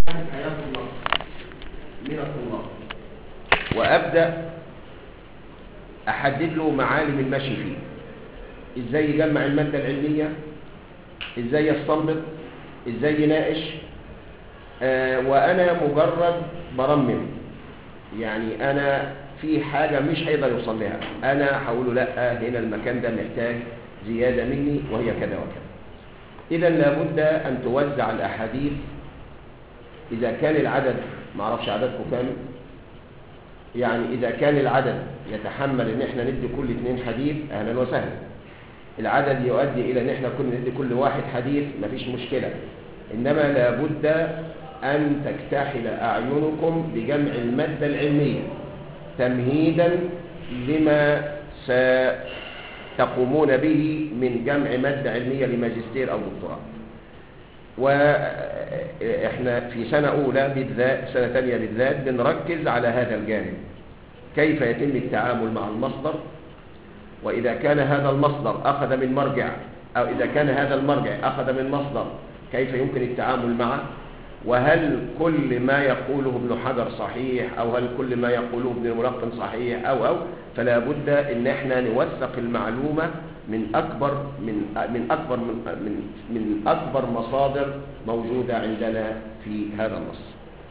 هياخد نص من الطلاب وأبدأ أحدد له معالم المشي فيه إزاي يجمع المادة العلمية إزاي يستنبط إزاي يناقش آه وأنا مجرد برمم يعني أنا في حاجة مش هيقدر يوصل لها أنا هقول له لا هنا المكان ده محتاج زيادة مني وهي كذا وكذا إذا لابد أن توزع الأحاديث إذا كان العدد ما اعرفش عددكم كام يعني إذا كان العدد يتحمل إن إحنا ندي كل اثنين حديث أهلا وسهلا العدد يؤدي إلى إن إحنا كل ندي كل واحد حديث مفيش مشكلة إنما لابد أن تكتحل أعينكم بجمع المادة العلمية تمهيدا لما ستقومون به من جمع مادة علمية لماجستير أو دكتوراه وإحنا في سنة أولى بالذات سنة ثانية بالذات بنركز على هذا الجانب كيف يتم التعامل مع المصدر وإذا كان هذا المصدر أخذ من مرجع أو إذا كان هذا المرجع أخذ من مصدر كيف يمكن التعامل معه وهل كل ما يقوله ابن حجر صحيح أو هل كل ما يقوله ابن الملقن صحيح أو أو فلا بد ان احنا نوثق المعلومة من أكبر من من أكبر من من, من أكبر مصادر موجودة عندنا في هذا النص.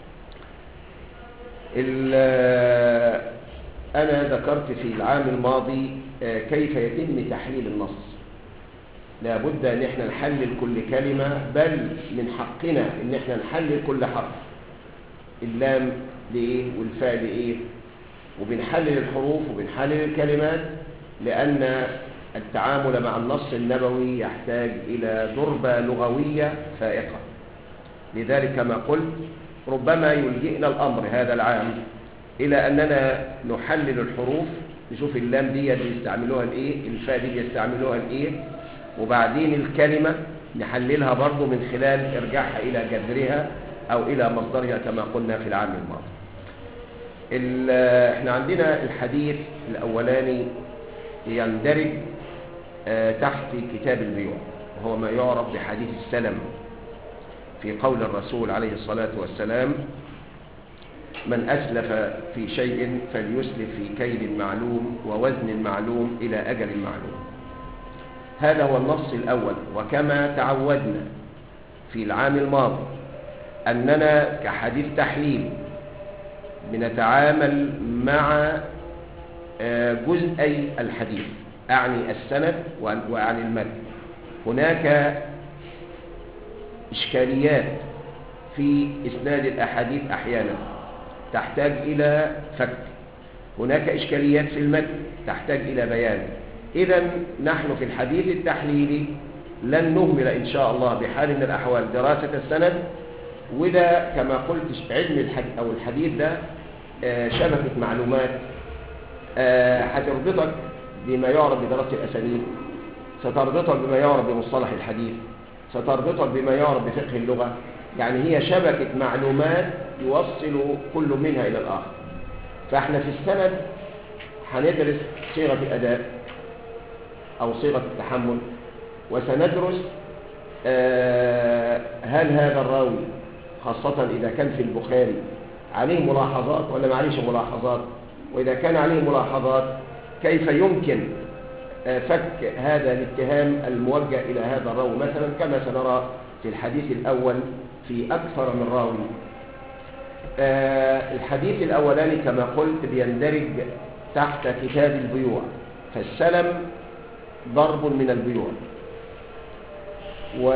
أنا ذكرت في العام الماضي كيف يتم تحليل النص. لا بد ان احنا نحلل كل كلمة بل من حقنا ان احنا نحلل كل حرف اللام لايه والفاء لايه وبنحلل الحروف وبنحلل الكلمات لان التعامل مع النص النبوي يحتاج الى ضربة لغوية فائقة لذلك كما قلت ربما يلجئنا الامر هذا العام الى اننا نحلل الحروف نشوف اللام دي بيستعملوها لايه الفاء دي بيستعملوها لايه وبعدين الكلمة نحللها برضو من خلال ارجاعها إلى جذرها أو إلى مصدرها كما قلنا في العام الماضي احنا عندنا الحديث الأولاني يندرج تحت كتاب البيوع وهو ما يعرف بحديث السلم في قول الرسول عليه الصلاة والسلام من أسلف في شيء فليسلف في كيل معلوم ووزن معلوم إلى أجل معلوم هذا هو النص الأول وكما تعودنا في العام الماضي أننا كحديث تحليل بنتعامل مع جزئي الحديث أعني السند وأعني المتن هناك إشكاليات في إسناد الأحاديث أحيانا تحتاج إلى فك هناك إشكاليات في المتن تحتاج إلى بيان إذا نحن في الحديث التحليلي لن نهمل إن شاء الله بحال من الأحوال دراسة السند وده كما قلت علم الحديث أو الحديث ده شبكة معلومات هتربطك بما يعرف بدراسة الأسانيد ستربطك بما يعرف بمصطلح الحديث ستربطك بما يعرف بفقه اللغة يعني هي شبكة معلومات يوصل كل منها إلى الآخر فاحنا في السند هندرس صيغة الأداء أو صيغة التحمل وسندرس هل هذا الراوي خاصة إذا كان في البخاري عليه ملاحظات ولا معليش ملاحظات وإذا كان عليه ملاحظات كيف يمكن فك هذا الاتهام الموجه إلى هذا الراوي مثلا كما سنرى في الحديث الأول في أكثر من راوي الحديث الأولاني كما قلت بيندرج تحت كتاب البيوع فالسلم ضرب من البيوع و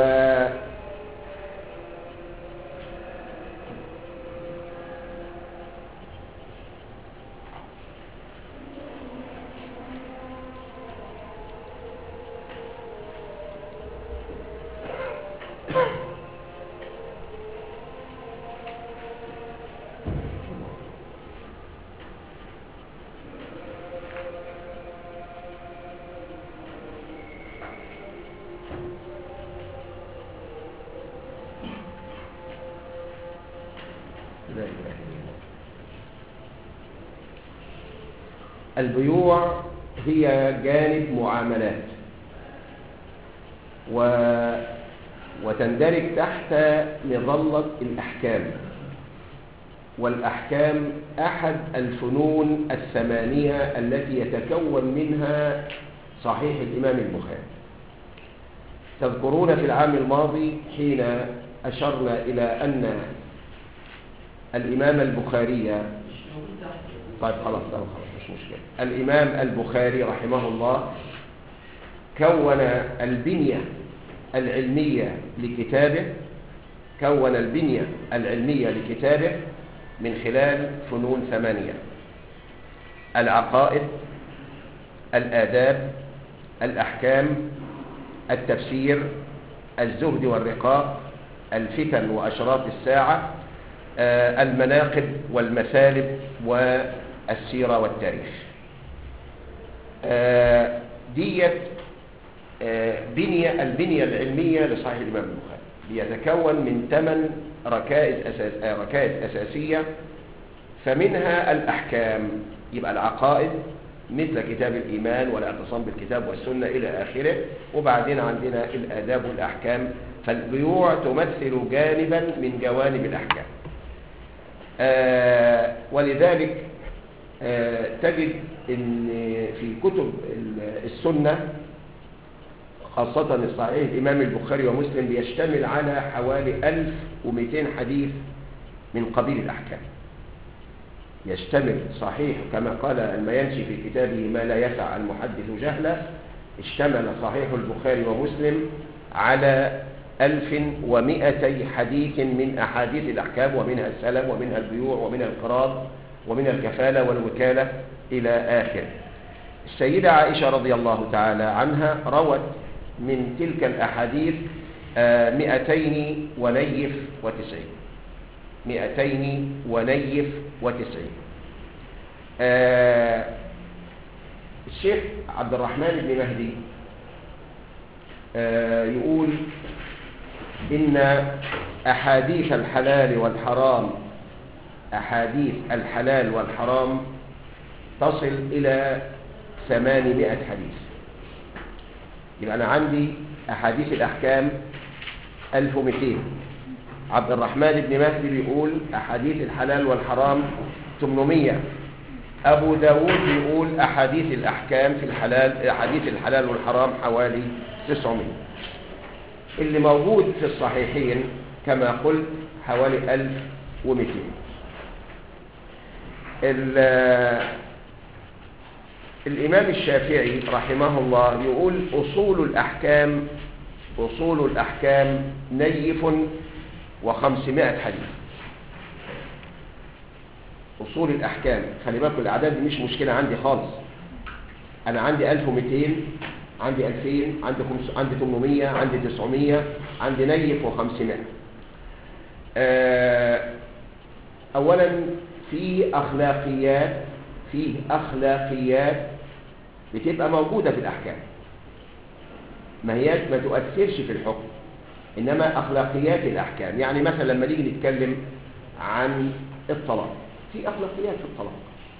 البيوع هي جانب معاملات و... وتندرج تحت مظلة الأحكام والأحكام أحد الفنون الثمانية التي يتكون منها صحيح الإمام البخاري تذكرون في العام الماضي حين أشرنا إلى أن الإمام البخاري طيب خلاص خلاص مش مشكلة الإمام البخاري رحمه الله كون البنية العلمية لكتابه كون البنية العلمية لكتابه من خلال فنون ثمانية العقائد الآداب الأحكام التفسير الزهد والرقاق الفتن وأشراط الساعة المناقب والمثالب والسيرة والتاريخ ديت بنية البنية العلمية لصحيح الإمام البخاري بيتكون من ثمان ركائز, أساس ركائز أساسية فمنها الأحكام يبقى العقائد مثل كتاب الإيمان والاعتصام بالكتاب والسنة إلى آخره وبعدين عندنا الآداب والأحكام فالبيوع تمثل جانبا من جوانب الأحكام آه ولذلك آه تجد ان في كتب السنة خاصة الصحيح الإمام البخاري ومسلم بيشتمل على حوالي 1200 حديث من قبيل الأحكام يشتمل صحيح كما قال المينشي في كتابه ما لا يسع المحدث جهلا اشتمل صحيح البخاري ومسلم على ألف ومئتي حديث من أحاديث الأحكام ومنها السلم ومنها البيوع ومنها القراض ومنها الكفالة والوكالة إلى آخر السيدة عائشة رضي الله تعالى عنها روت من تلك الأحاديث مئتين ونيف وتسعين مئتين ونيف وتسعين الشيخ عبد الرحمن بن مهدي يقول إن أحاديث الحلال والحرام أحاديث الحلال والحرام تصل إلى ثمانمائة حديث يبقى أنا عندي أحاديث الأحكام 1200 عبد الرحمن بن مهدي بيقول أحاديث الحلال والحرام 800 أبو داود بيقول أحاديث الأحكام في الحلال أحاديث الحلال والحرام حوالي 900 اللي موجود في الصحيحين كما قلت حوالي 1200 الإمام الشافعي رحمه الله يقول أصول الأحكام أصول الأحكام نيف وخمسمائة حديث أصول الأحكام خلي بالكم الأعداد دي مش مشكلة عندي خالص أنا عندي 1200 عندي 2000 عندي خمس... عندي 800 عندي 900 عندي نيف و500 آه... اولا في اخلاقيات في اخلاقيات بتبقى موجودة في الاحكام ما هي ما تؤثرش في الحكم انما اخلاقيات الاحكام يعني مثلا لما نيجي نتكلم عن الطلاق في اخلاقيات في الطلاق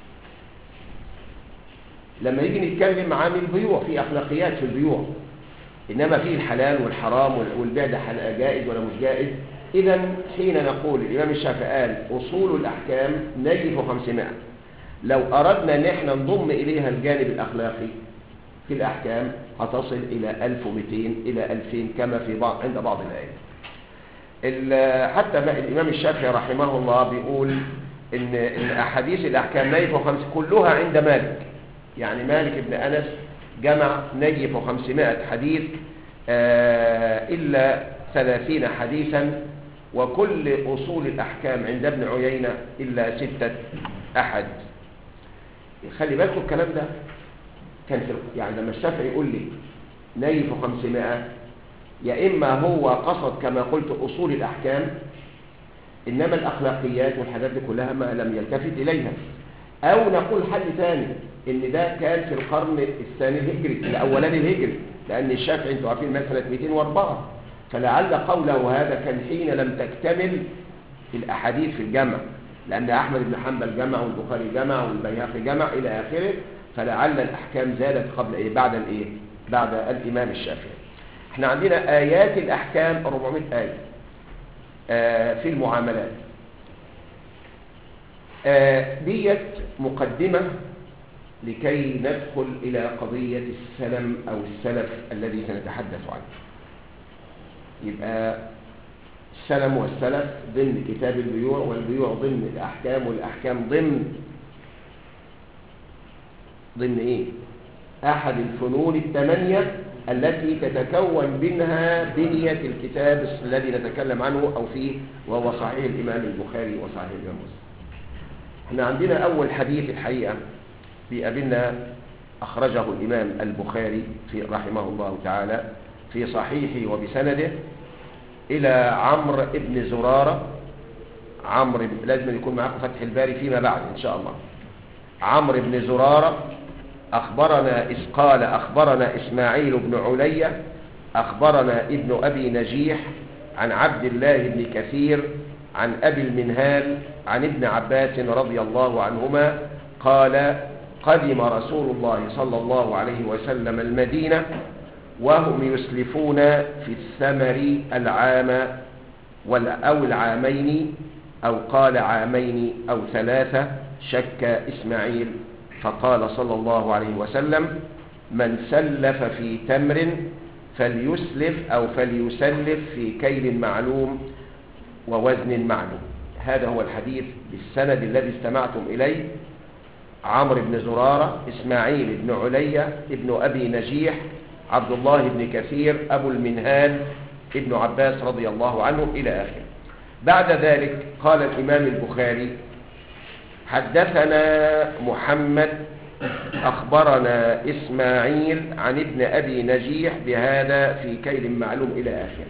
لما نيجي نتكلم عن البيوع في اخلاقيات في البيوع انما في الحلال والحرام والبيع ده جائز ولا مش جائز اذا حين نقول الامام الشافعي قال اصول الاحكام نجف 500 لو اردنا ان احنا نضم اليها الجانب الاخلاقي في الاحكام هتصل الى 1200 الى 2000 كما في بعض عند بعض الايات حتى الامام الشافعي رحمه الله بيقول ان ان احاديث الاحكام نجف 5 كلها عند مالك يعني مالك بن أنس جمع نجف خمسمائة حديث آه إلا ثلاثين حديثا وكل أصول الأحكام عند ابن عيينة إلا ستة أحد خلي بالكم الكلام ده كان في يعني لما الشافعي يقول لي نجف خمسمائة يا إما هو قصد كما قلت أصول الأحكام إنما الأخلاقيات والحاجات دي كلها ما لم يلتفت إليها أو نقول حل ثاني ان ده كان في القرن الثاني الهجري الاولاني الهجري لان الشافعي انتوا عارفين مساله 204 فلعل قوله هذا كان حين لم تكتمل الاحاديث في الجمع لان احمد بن حنبل جمع والبخاري جمع والبيهقي جمع الى اخره فلعل الاحكام زادت قبل ايه بعد الايه بعد الامام الشافعي احنا عندنا ايات الاحكام 400 ايه آه في المعاملات آه، ديت مقدمة لكي ندخل إلى قضية السلم أو السلف الذي سنتحدث عنه يبقى السلم والسلف ضمن كتاب البيوع والبيوع ضمن الأحكام والأحكام ضمن ضمن إيه؟ أحد الفنون الثمانية التي تتكون منها بنية الكتاب الذي نتكلم عنه أو فيه وهو صحيح الإمام البخاري وصحيح الإمام مسلم احنا عندنا أول حديث الحقيقة بيقابلنا أخرجه الإمام البخاري في رحمه الله تعالى في صحيحه وبسنده إلى عمرو بن زرارة عمرو لازم يكون معكم فتح الباري فيما بعد إن شاء الله عمرو بن زرارة أخبرنا إس قال أخبرنا إسماعيل بن علية أخبرنا ابن أبي نجيح عن عبد الله بن كثير عن أبي المنهال عن ابن عباس رضي الله عنهما قال قدم رسول الله صلى الله عليه وسلم المدينة وهم يسلفون في الثمر العام أو العامين أو قال عامين أو ثلاثة شك إسماعيل فقال صلى الله عليه وسلم من سلف في تمر فليسلف أو فليسلف في كيل معلوم ووزن معلوم هذا هو الحديث بالسند الذي استمعتم إليه عمرو بن زرارة إسماعيل بن علية ابن أبي نجيح عبد الله بن كثير أبو المنهال ابن عباس رضي الله عنه إلى آخره بعد ذلك قال الإمام البخاري حدثنا محمد أخبرنا إسماعيل عن ابن أبي نجيح بهذا في كيل معلوم إلى آخره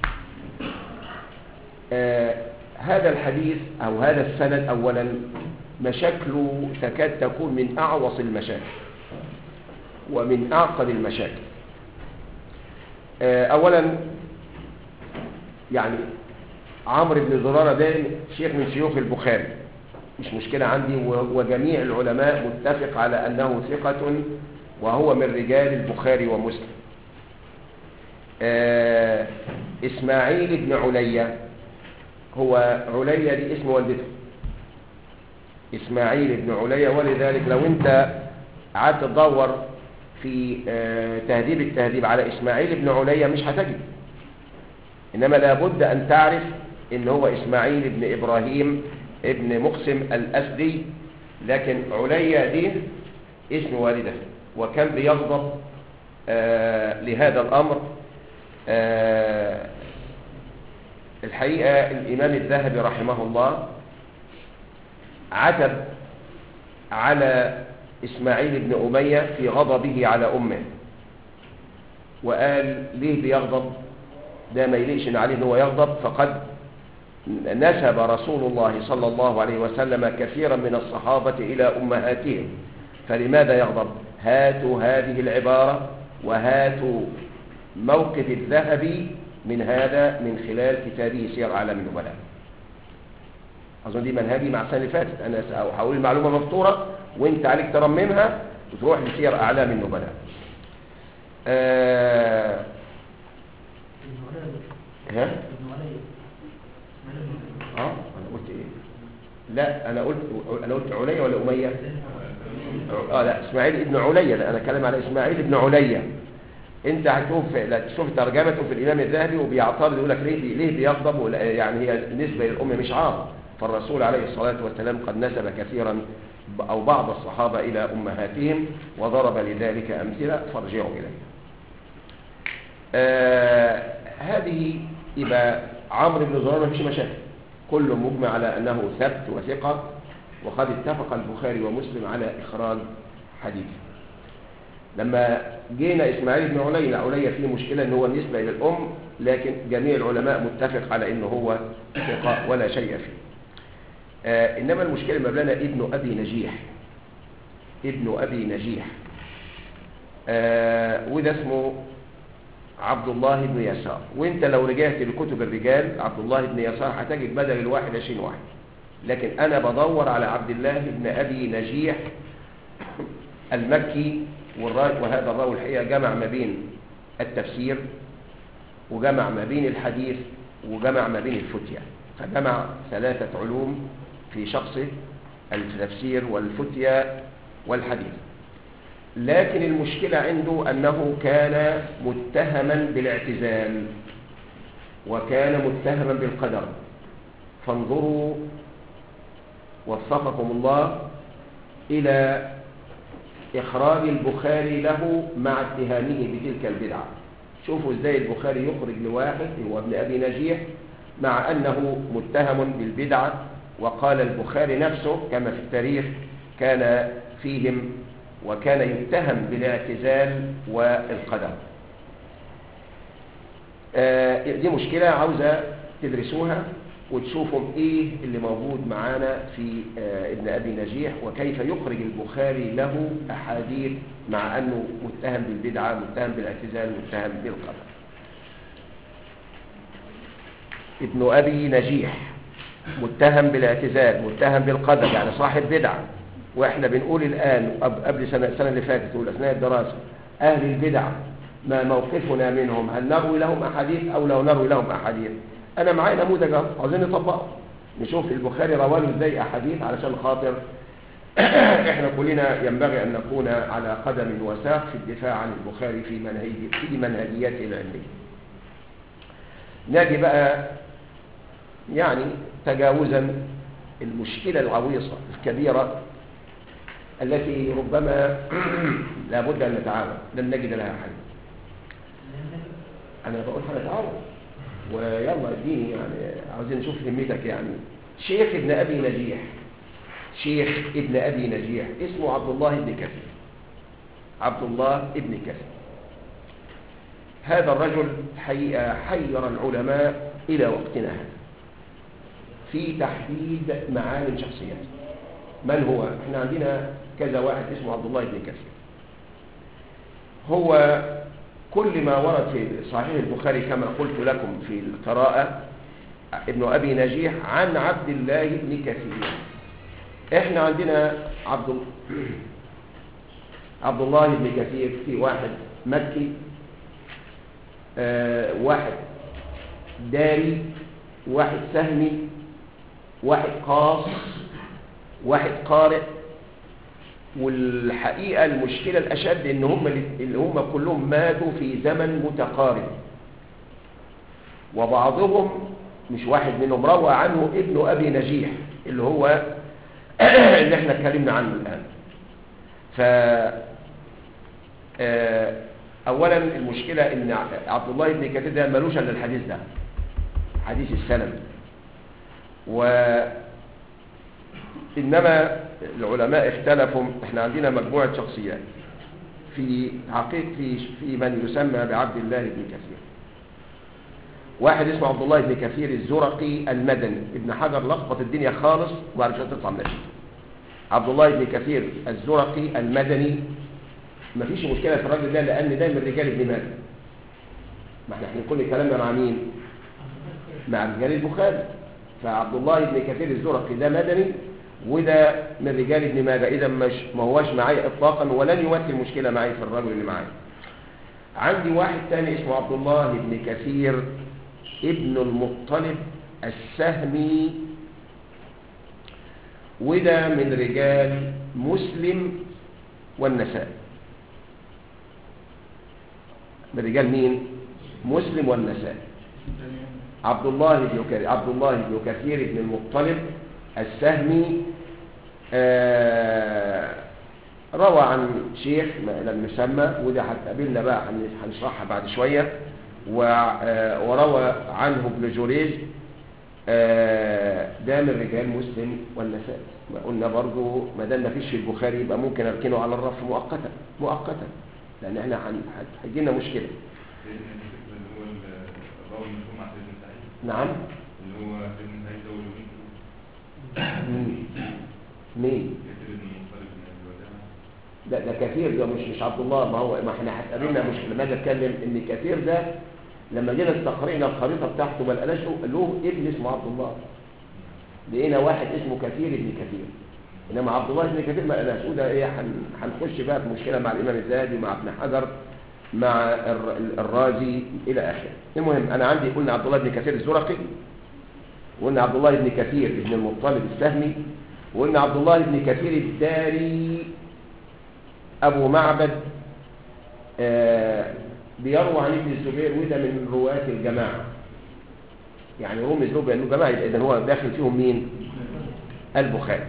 آه هذا الحديث أو هذا السند أولا مشاكله تكاد تكون من أعوص المشاكل ومن أعقد المشاكل آه أولا يعني عمرو بن زرارة ده شيخ من شيوخ البخاري مش مشكلة عندي وجميع العلماء متفق على أنه ثقة وهو من رجال البخاري ومسلم آه إسماعيل بن علية هو علية دي اسم والدته إسماعيل بن علية ولذلك لو أنت قعدت تدور في آه تهذيب التهذيب على إسماعيل بن علية مش هتجد إنما لابد أن تعرف إن هو إسماعيل بن إبراهيم ابن مقسم الأسدي لكن عليا دي اسم والده وكان بيغضب آه لهذا الأمر آه الحقيقة الإمام الذهبي رحمه الله عتب على إسماعيل بن أمية في غضبه على أمه وقال ليه بيغضب ده ما يليقش عليه ان هو يغضب فقد نسب رسول الله صلى الله عليه وسلم كثيرا من الصحابة إلى أمهاتهم فلماذا يغضب هاتوا هذه العبارة وهاتوا موقف الذهبي من هذا من خلال كتابه سير أعلام النبلاء أظن دي منهجي مع السنة اللي فاتت أنا هقول المعلومة مفطورة وانت عليك ترممها وتروح لسير أعلام النبلاء آه ها؟ اه انا قلت ايه لا انا قلت انا قلت عليا ولا اميه اه لا اسماعيل ابن عليا لا انا اتكلم على اسماعيل ابن عليا انت هتشوف لا تشوف ترجمته في الامام الذهبي وبيعترض يقول لك ليه ليه بيغضب يعني هي بالنسبه للام مش عار فالرسول عليه الصلاه والسلام قد نسب كثيرا او بعض الصحابه الى امهاتهم وضرب لذلك امثله فارجعوا اليه آه هذه يبقى عمرو بن زرار ما فيش مشاكل كل مجمع على أنه ثبت وثقة وقد اتفق البخاري ومسلم على إخراج حديثه لما جينا إسماعيل بن علي علي فيه مشكلة أنه هو النسبة إلى الأم لكن جميع العلماء متفق على أنه هو ثقة ولا شيء فيه آه إنما المشكلة مبلنا ابن أبي نجيح ابن أبي نجيح آه وده اسمه عبد الله بن يسار وانت لو رجعت لكتب الرجال عبد الله بن يسار هتجد بدل الواحد 20 واحد لكن انا بدور على عبد الله بن ابي نجيح المكي وهذا الراوي الحقيقه جمع ما بين التفسير وجمع ما بين الحديث وجمع ما بين الفتية فجمع ثلاثة علوم في شخصه التفسير والفتيا والحديث لكن المشكلة عنده أنه كان متهما بالاعتزال وكان متهما بالقدر فانظروا وفقكم الله إلى إخراج البخاري له مع اتهامه بتلك البدعة شوفوا ازاي البخاري يخرج لواحد هو ابن أبي نجيح مع أنه متهم بالبدعة وقال البخاري نفسه كما في التاريخ كان فيهم وكان يتهم بالاعتزال والقدر آه، دي مشكلة عاوزة تدرسوها وتشوفوا ايه اللي موجود معانا في آه، ابن ابي نجيح وكيف يخرج البخاري له احاديث مع انه متهم بالبدعة متهم بالاعتزال متهم بالقدر ابن ابي نجيح متهم بالاعتزال متهم بالقدر يعني صاحب بدعة واحنا بنقول الان قب- قبل سنة السنة اللي فاتت واثناء الدراسة اهل البدع ما موقفنا منهم هل نروي لهم احاديث او لو نروي لهم احاديث انا معايا نموذج أهو، عاوزين نطبقه نشوف البخاري رواله ازاي احاديث علشان خاطر احنا كلنا ينبغي ان نكون على قدم وساق في الدفاع عن البخاري في منهجي في منهجياته العلميه نجي بقى يعني تجاوزا المشكله العويصه الكبيره التي ربما لابد ان نتعاون لن نجد لها حل انا بقول هنتعاون ويلا اديني يعني عاوزين نشوف همتك يعني شيخ ابن ابي نجيح شيخ ابن ابي نجيح اسمه عبد الله بن كثير عبد الله ابن كثير هذا الرجل حقيقة حير العلماء إلى وقتنا هذا في تحديد معالم شخصيته من هو؟ احنا عندنا كذا واحد اسمه عبد الله بن كثير هو كل ما ورد في صحيح البخاري كما قلت لكم في القراءة ابن أبي نجيح عن عبد الله بن كثير احنا عندنا عبد عبد الله بن كثير في واحد مكي آه واحد داري واحد سهمي واحد قاص واحد قارئ والحقيقة المشكلة الأشد إن هم اللي هم كلهم ماتوا في زمن متقارب وبعضهم مش واحد منهم روى عنه ابن أبي نجيح اللي هو اللي احنا اتكلمنا عنه الآن ف آه، أولا المشكلة إن عبد الله بن كثير ده ملوش إلا الحديث ده حديث السلم و إنما العلماء اختلفوا احنا عندنا مجموعة شخصيات في حقيقة في, في من يسمى بعبد الله بن كثير واحد اسمه عبد الله بن كثير الزرقي المدني ابن حجر لخبط الدنيا خالص وبعد كده تطلع من الشيء عبد الله بن كثير الزرقي المدني مفيش مشكلة في الراجل ده لأن ده من رجال ابن ماجه ما احنا احنا كل كلامنا مع مين؟ مع رجال البخاري فعبد الله بن كثير الزرقي ده مدني وده من رجال ابن ماجه اذا مش ما هوش معايا اطلاقا ولن يمثل مشكله معي في الرجل اللي معايا عندي واحد ثاني اسمه عبد الله بن كثير ابن المطلب السهمي وده من رجال مسلم والنساء من رجال مين مسلم والنساء عبد الله بن كثير عبد الله بن كثير بن المطلب السهمي آه روى عن شيخ ما لم يسمى وده هتقابلنا بقى هنشرحها بعد شوية وروى عنه ابن جريج آه ده من رجال مسلم والنساء ما قلنا برضو ما دام مفيش في البخاري يبقى ممكن اركنه على الرف مؤقتا مؤقتا لان احنا هيجي لنا مشكله نعم اللي هو ابن سعيد ده واليومين مين مين كتير ابن المطلب بن ابي وداع لا ده كثير ده مش مش عبد الله ما هو ما احنا هتقابلنا مش لما اجي اتكلم ان كثير ده لما جينا استقرينا الخريطه بتاعته ما لقناش له له ابن اسمه عبد الله لقينا واحد اسمه كثير ابن كثير انما عبد الله بن كثير ما لقناش وده ايه هن- هنخش بقى في مشكله مع الامام الزاهدي مع ابن حجر مع الر- الرازي الى اخره المهم انا عندي قلنا عبد الله بن كثير الزرقي وقلنا عبد الله بن كثير بن المطلب السهمي وقلنا عبد الله بن كثير الداري أبو معبد آه بيروى عن ابن الزبير وده من رواة الجماعة يعني رمز له بأنه جماعة إذا هو داخل فيهم مين البخاري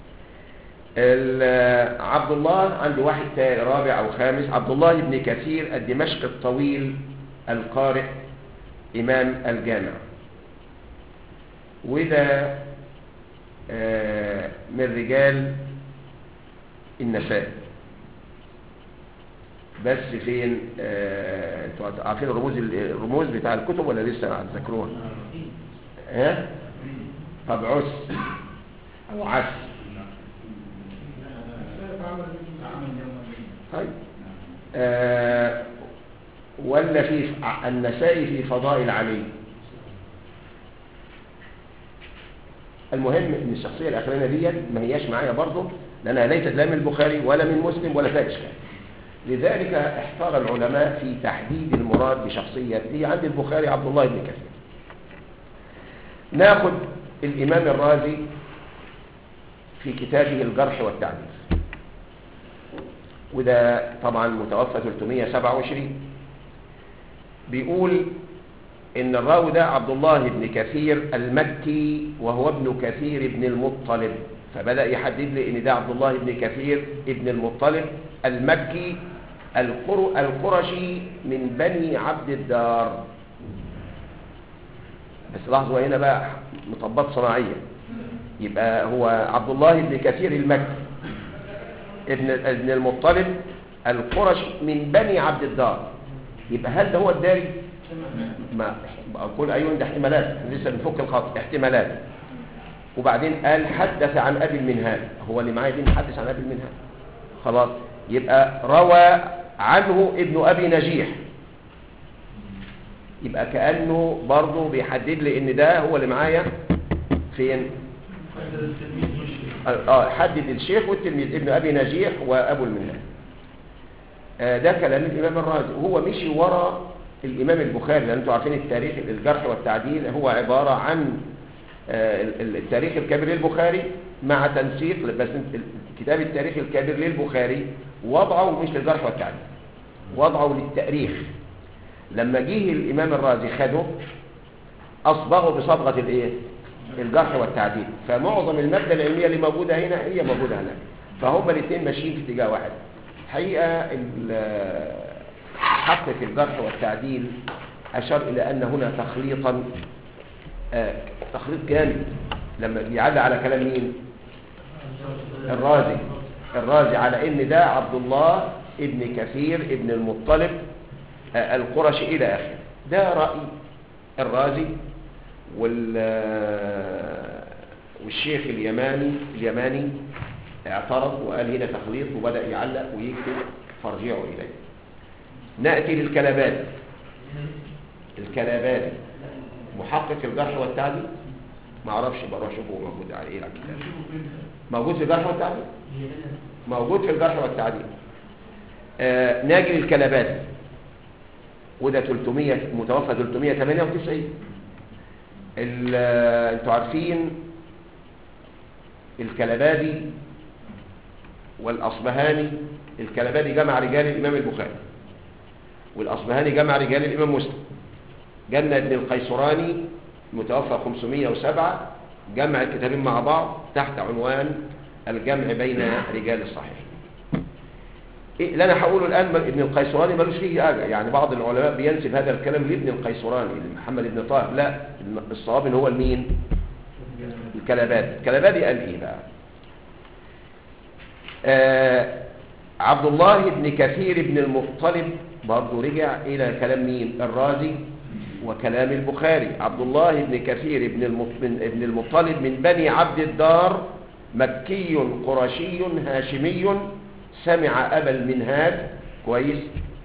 ال- عبد الله عندي واحد تا- رابع أو خامس عبد الله بن كثير الدمشق الطويل القارئ إمام الجامع وده آه، من رجال النساء بس فين آه، انتوا عارفين الرموز الرموز بتاع الكتب ولا لسه هتذاكروها ها طب عس او عس طيب آه، ولا في ع- النسائي في فضائل علي المهم ان الشخصيه الاخرانيه دي ما هياش معايا برضه لانها ليست لا من البخاري ولا من مسلم ولا فيها اشكال لذلك احتار العلماء في تحديد المراد بشخصيه دي عند البخاري عبد الله بن كثير ناخذ الامام الرازي في كتابه الجرح والتعديل وده طبعا متوفى 327 بيقول ان الراوي ده عبد الله بن كثير المكي وهو ابن كثير بن المطلب فبدأ يحدد لي ان ده عبد الله بن كثير ابن المطلب المكي القر- القرشي من بني عبد الدار بس لاحظوا هنا بقى مطبات صناعية يبقى هو عبد الله بن كثير المكي ابن ابن المطلب القرشي من بني عبد الدار يبقى هل ده هو الداري ما اقول ايوه ده احتمالات لسه بنفك الخط احتمالات وبعدين قال حدث عن ابي المنهال هو اللي معايا دي محدث عن ابي المنهال خلاص يبقى روى عنه ابن ابي نجيح يبقى كانه برضه بيحدد لي ان ده هو اللي معايا فين اه حدد الشيخ والتلميذ ابن ابي نجيح وابو المنهال آه ده كلام الامام الرازي وهو مشي ورا الامام البخاري لان انتم عارفين التاريخ الجرح والتعديل هو عباره عن آه ال- التاريخ الكبير للبخاري مع تنسيق بس ال- كتاب التاريخ الكبير للبخاري وضعه مش للجرح والتعديل وضعه للتاريخ لما جه الامام الرازي خده اصبغه بصبغه الايه الجرح والتعديل فمعظم الماده العلميه اللي موجوده هنا هي موجوده هناك فهم الاثنين ماشيين في اتجاه واحد حقيقه ال- حق في الجرح والتعديل اشار الى ان هنا تخليطا آه، تخليط جامد لما بيعلق على كلام مين الرازي الرازي على ان ده عبد الله ابن كثير ابن المطلب آه، القرشي الى اخره ده راي الرازي وال آه، والشيخ اليماني اليماني اعترض وقال هنا تخليط وبدا يعلق ويكتب فارجعوا اليه ناتي للكلبات الكلبات محقق الجرح والتعديل ما اعرفش بروح اشوفه موجود على ايه على الكتاب موجود في الجرح والتعديل موجود في الجرح والتعديل آه ناجي للكلبات وده 300 متوفى 398 ال- آه، انتوا عارفين الكلبادي والاصبهاني الكلبادي جمع رجال الامام البخاري والاصبهاني جمع رجال الامام مسلم جنة بن القيسراني متوفى 507 جمع الكتابين مع بعض تحت عنوان الجمع بين رجال الصحيح إيه اللي انا هقوله الان مل- ابن القيسراني ملوش فيه حاجه يعني بعض العلماء بينسب هذا الكلام لابن القيسراني لمحمد بن طاهر لا الصواب ان هو المين الكلبات الكلباتي قال ايه بقى آه عبد الله بن كثير بن المطلب برضه رجع الى كلام مين الرازي وكلام البخاري عبد الله بن كثير بن المط- بن- ابن المطلب من بني عبد الدار مكي قرشي هاشمي سمع أبا المنهاد كويس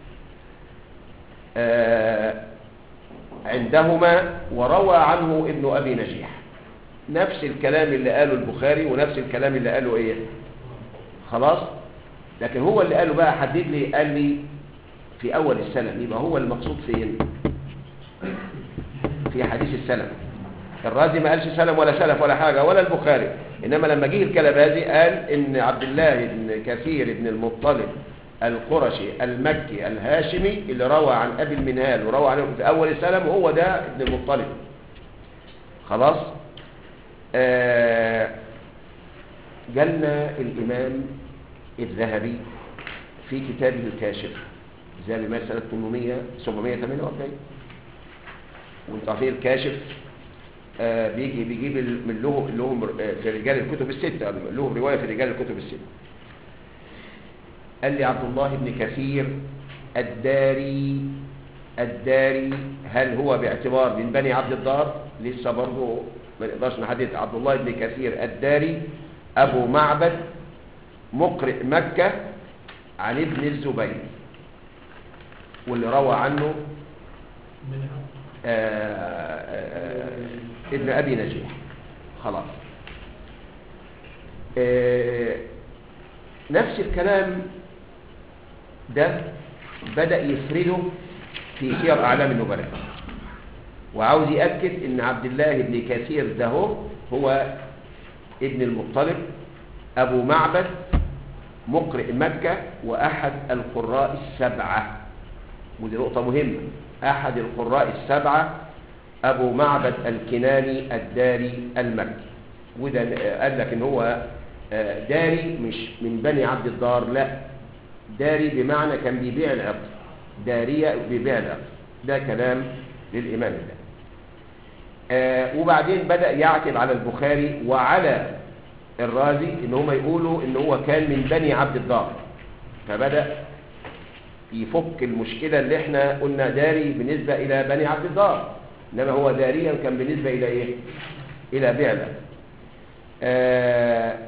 آه عندهما وروى عنه ابن أبي نجيح نفس الكلام اللي قاله البخاري ونفس الكلام اللي قاله ايه خلاص لكن هو اللي قاله بقى حدد لي قال لي في أول السنة يبقى هو المقصود فين في حديث السنة الرازي ما قالش سلم ولا سلف ولا حاجة ولا البخاري إنما لما جه الكلبازي قال إن عبد الله بن كثير بن المطلب القرشي المكي الهاشمي اللي روى عن أبي المنهال وروى عنه في أول سلم هو ده ابن المطلب خلاص آه جالنا الإمام الذهبي في كتابه الكاشف الذهبي مات سنة 800 748 وانتوا عارفين الكاشف آه بيجي بيجيب ال- من له اللي هم آه، في رجال الكتب الستة له رواية في رجال الكتب الستة قال لي عبد الله بن كثير الداري الداري هل هو باعتبار من بني عبد الدار لسه برضه ما نقدرش نحدد عبد الله بن كثير الداري ابو معبد مقرئ مكة عن ابن الزبير واللي روى عنه آه، آه، ابن ابي نجيح خلاص آه، نفس الكلام ده بدأ يفرده في سير أعلام النبلاء وعاوز يأكد ان عبد الله بن كثير ده هو, هو ابن المطلب أبو معبد مقرئ مكة وأحد القراء السبعة ودي نقطة مهمة أحد القراء السبعة أبو معبد الكناني الداري المكي وده قال لك إن هو آه، داري مش من بني عبد الدار لا داري بمعنى كان بيبيع العطر دارية بيبيع العطر ده كلام للإمام ده آه، وبعدين بدأ يعتب على البخاري وعلى الرازي ان هم يقولوا ان هو كان من بني عبد الدار فبدأ يفك المشكلة اللي احنا قلنا داري بالنسبة الى بني عبد الدار انما هو داريا كان بالنسبة الى ايه الى بعلة آه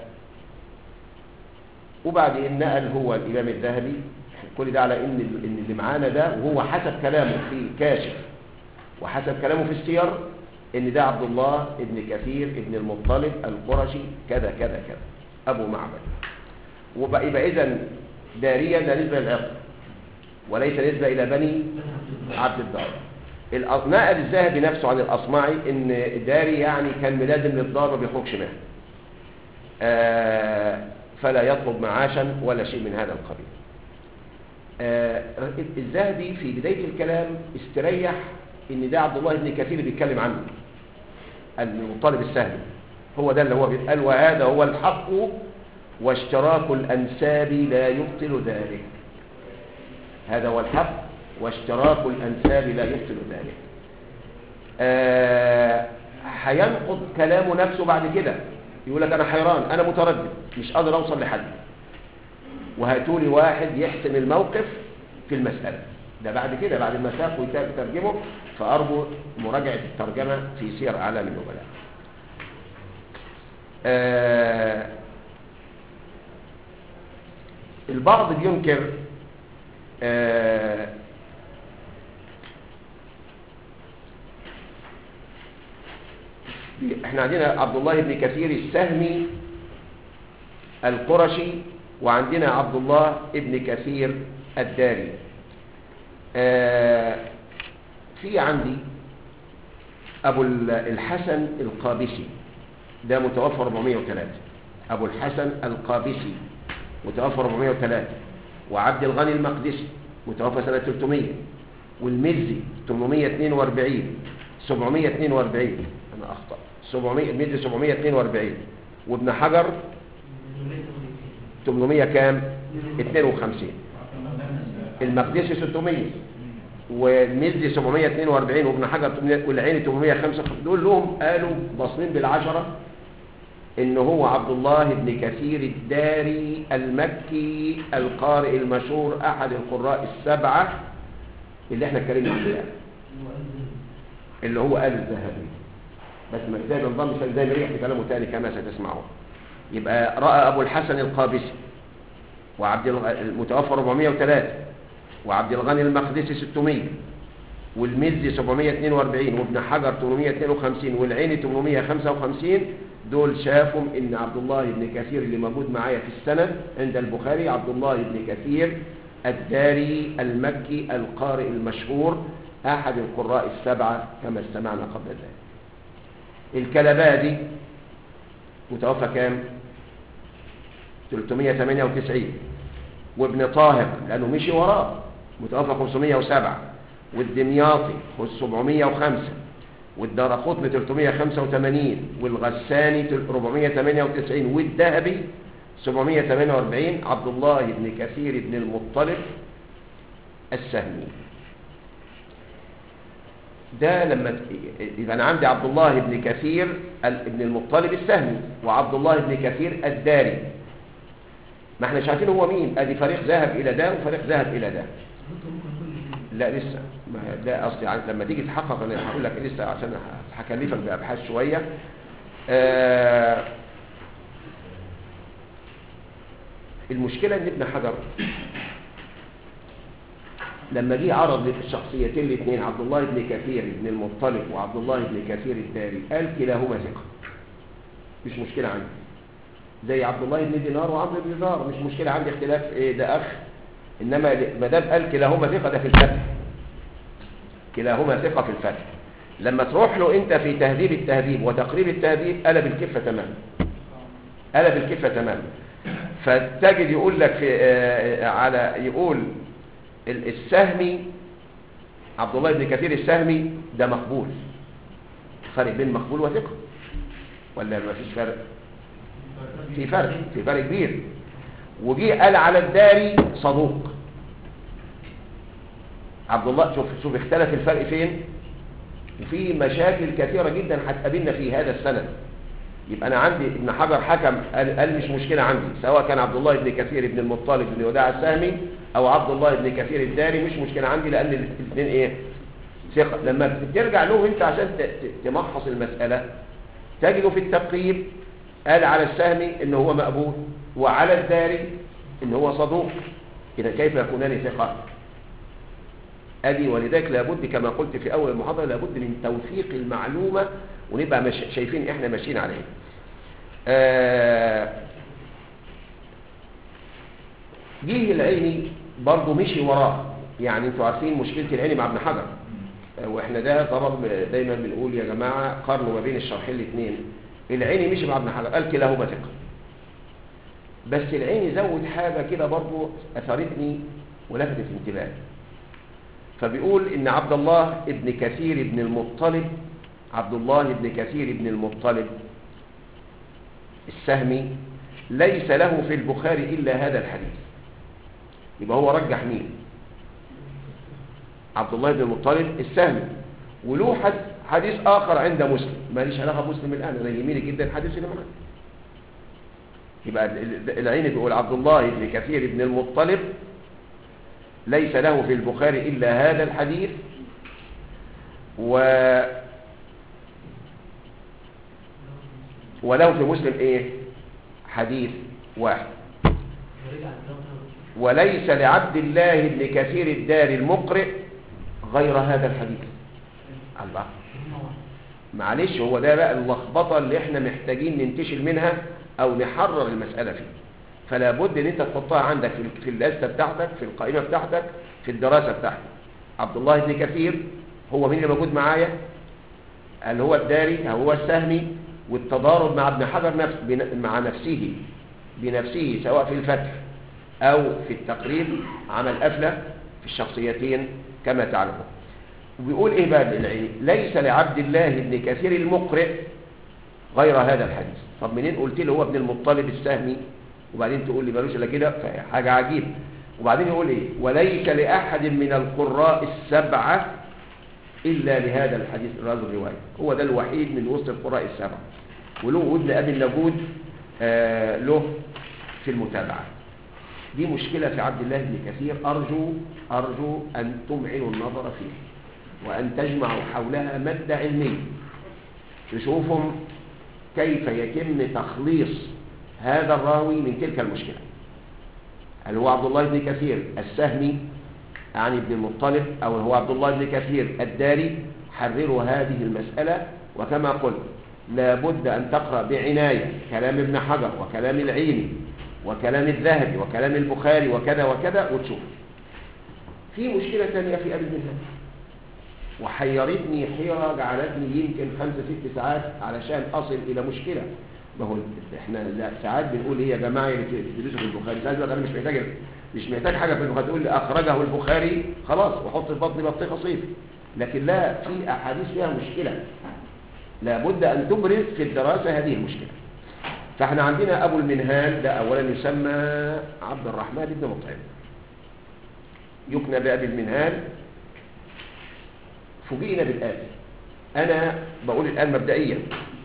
وبعدين نقل هو الامام الذهبي كل ده على ان ان اللي معانا ده وهو حسب كلامه في كاشف وحسب كلامه في السير ان ده عبد الله ابن كثير ابن المطلب القرشي كذا كذا كذا ابو معبد وبقى يبقى اذا داريا ده نسبه للعقل وليس نسبه الى بني عبد الدار الأ- نقل الذهبي نفسه عن الاصمعي ان داري يعني كان ملازم للدار ما بيخرجش منها آه فلا يطلب معاشا ولا شيء من هذا القبيل آه الذهبي في بدايه الكلام استريح ان ده عبد الله بن كثير اللي بيتكلم عنه المطالب السهل هو ده اللي هو بيتقال وهذا هو الحق واشتراك الأنساب لا يبطل ذلك هذا هو الحق واشتراك الأنساب لا يبطل ذلك آه، هينقض كلامه نفسه بعد كده يقول لك أنا حيران أنا متردد مش قادر أوصل لحد وهاتولي واحد يحسم الموقف في المسألة ده بعد كده بعد ما ساق ويترجمه فأرجو مراجعة الترجمة في سير أعلام النبلاء آه البعض بينكر آه احنا عندنا عبد الله بن كثير السهمي القرشي وعندنا عبد الله بن كثير الداري آه في عندي أبو الحسن القابسي ده متوفى 403 أبو الحسن القابسي متوفى 403 وعبد الغني المقدسي متوفى سنة 300 والمزي 842 742 أنا أخطأ 700 المزي 742 وابن حجر 800 كام 52 المقدسي 600 والمزي 742 وابن حجر 800 والعيني 805 دول لهم قالوا باصين بالعشرة ان هو عبد الله بن كثير الداري المكي القارئ المشهور احد القراء السبعة اللي احنا اتكلمنا عنه اللي هو قال الذهبي بس ما زي ما نظام زي ما يحكي كلامه تاني كما ستسمعون يبقى راى ابو الحسن القابسي وعبد المتوفى 403 وعبد الغني المقدسي 600 والمزي 742 وابن حجر 852 والعيني 855 دول شافوا ان عبد الله بن كثير اللي موجود معايا في السند عند البخاري عبد الله بن كثير الداري المكي القارئ المشهور احد القراء السبعه كما استمعنا قبل ذلك الكلبادي متوفى كام 398 وابن طاهر لأنه مشي وراه متوفى 507 والدمياطي 705 والدارقطني 385 والغساني 498 والذهبي 748 عبد الله بن كثير بن المطلب السهمي ده لما ت- يبقى انا عندي عبد الله بن كثير ال- بن المطلب السهمي وعبد الله بن كثير الداري ما احنا مش عارفين هو مين ادي فريق ذهب الى ده وفريق ذهب الى ده لا لسه ما ده اصلي عن- لما تيجي تحقق انا هقول لك لسه عشان ه- هكلفك بابحاث شويه آه المشكله ان ابن حجر لما جه عرض الشخصيتين الاثنين عبد الله بن كثير بن المطلب وعبد الله بن كثير الداري قال كلاهما ثقه مش مشكله عندي زي عبد الله بن دينار وعمرو بن دينار مش مشكله عندي اختلاف ايه ده اخ انما ما دام قال كلاهما ثقه ده في الفتح كلاهما ثقه في الفتح لما تروح له انت في تهذيب التهذيب وتقريب التهذيب قلب الكفه تماما قلب الكفه تماما فتجد يقول لك في آه، على يقول ال- السهمي عبد الله بن كثير السهمي ده مقبول فرق بين مقبول وثقه ولا ما فيش فرق في فرق في فرق كبير وجي قال على الداري صدوق عبد الله شوف شوف اختلف الفرق فين وفي مشاكل كثيرة جدا هتقابلنا في هذا السند يبقى انا عندي ابن حجر حكم قال, قال مش مشكلة عندي سواء كان عبد الله بن كثير بن المطلب بن وداع السهمي او عبد الله بن كثير الداري مش مشكلة عندي لان الاثنين ايه ثقة لما ترجع له انت عشان ت- ت- تمحص المسألة تجده في التقريب قال على السهمي ان هو مقبول وعلى الداري ان هو صدوق اذا كيف يكونان ثقة ادي ولذلك لابد كما قلت في اول المحاضره لابد من توثيق المعلومه ونبقى مش شايفين احنا ماشيين عليها آه، جه العيني برضه مشي وراه يعني انتوا عارفين مشكله العيني مع ابن حجر آه، واحنا ده طبعا دايما بنقول يا جماعه قارنوا ما بين الشرحين الاثنين العيني مشي مع ابن حجر قال كلاهما ثقه بس العيني زود حاجه كده برضه اثرتني ولفتت انتباهي فبيقول ان عبد الله ابن كثير ابن المطلب عبد الله ابن كثير ابن المطلب السهمي ليس له في البخاري إلا هذا الحديث يبقى هو رجح مين عبد الله بن المطلب السهمي وله حد- حديث آخر عند مسلم ماليش علاقة بمسلم الآن أنا يهمني جدا الحديث اللي معاك يبقى ال- ال- العين بيقول عبد الله بن كثير بن المطلب ليس له في البخاري إلا هذا الحديث و وله في مسلم ايه حديث واحد وليس لعبد الله بن كثير الدار المقرئ غير هذا الحديث الله معلش هو ده بقى اللخبطه اللي احنا محتاجين ننتشل منها او نحرر المساله فيه فلا بد ان انت تحطها عندك في في اللسته بتاعتك في القائمه بتاعتك في الدراسه بتاعتك عبد الله بن كثير هو مين اللي موجود معايا هل هو الداري هل هو السهمي والتضارب مع ابن حجر نفس بن- مع نفسه بنفسه سواء في الفتح او في التقريب عمل قفله في الشخصيتين كما تعلمون وبيقول ايه بقى العلم ليس لعبد الله بن كثير المقرئ غير هذا الحديث طب منين قلت لي هو ابن المطلب السهمي وبعدين تقول لي ملوش الا كده فحاجه عجيبه وبعدين يقول ايه وليس لاحد من القراء السبعه الا لهذا الحديث هذا الروايه هو ده الوحيد من وسط القراء السبعه وله ابن ابي النجود آه له في المتابعه دي مشكله في عبد الله بن كثير ارجو ارجو ان تمعنوا النظر فيه وان تجمعوا حولها ماده علميه تشوفوا كيف يتم تخليص هذا الراوي من تلك المشكلة هل هو عبد الله بن كثير السهمي عن ابن المطلب أو هو عبد الله بن كثير الداري حرروا هذه المسألة وكما قلت لابد أن تقرأ بعناية كلام ابن حجر وكلام العيني وكلام الذهبي وكلام البخاري وكذا وكذا وتشوف في مشكلة ثانية في أبي المنهج وحيرتني حيرة جعلتني يمكن خمسة ست ساعات علشان أصل إلى مشكلة ما هو احنا لا ساعات بنقول ايه يا جماعه اللي بتدرسوا في البخاري ساعات بقى انا مش محتاج مش محتاج حاجه في البخاري تقول لي اخرجه البخاري خلاص وحط في بطني بطيخه صيف لكن لا في احاديث فيها مشكله لابد ان تبرز في الدراسه هذه المشكله فاحنا عندنا ابو المنهال ده اولا يسمى عبد الرحمن بن مطعم يكنى بابي المنهال فوجئنا بالآتي أنا بقول الآن مبدئيا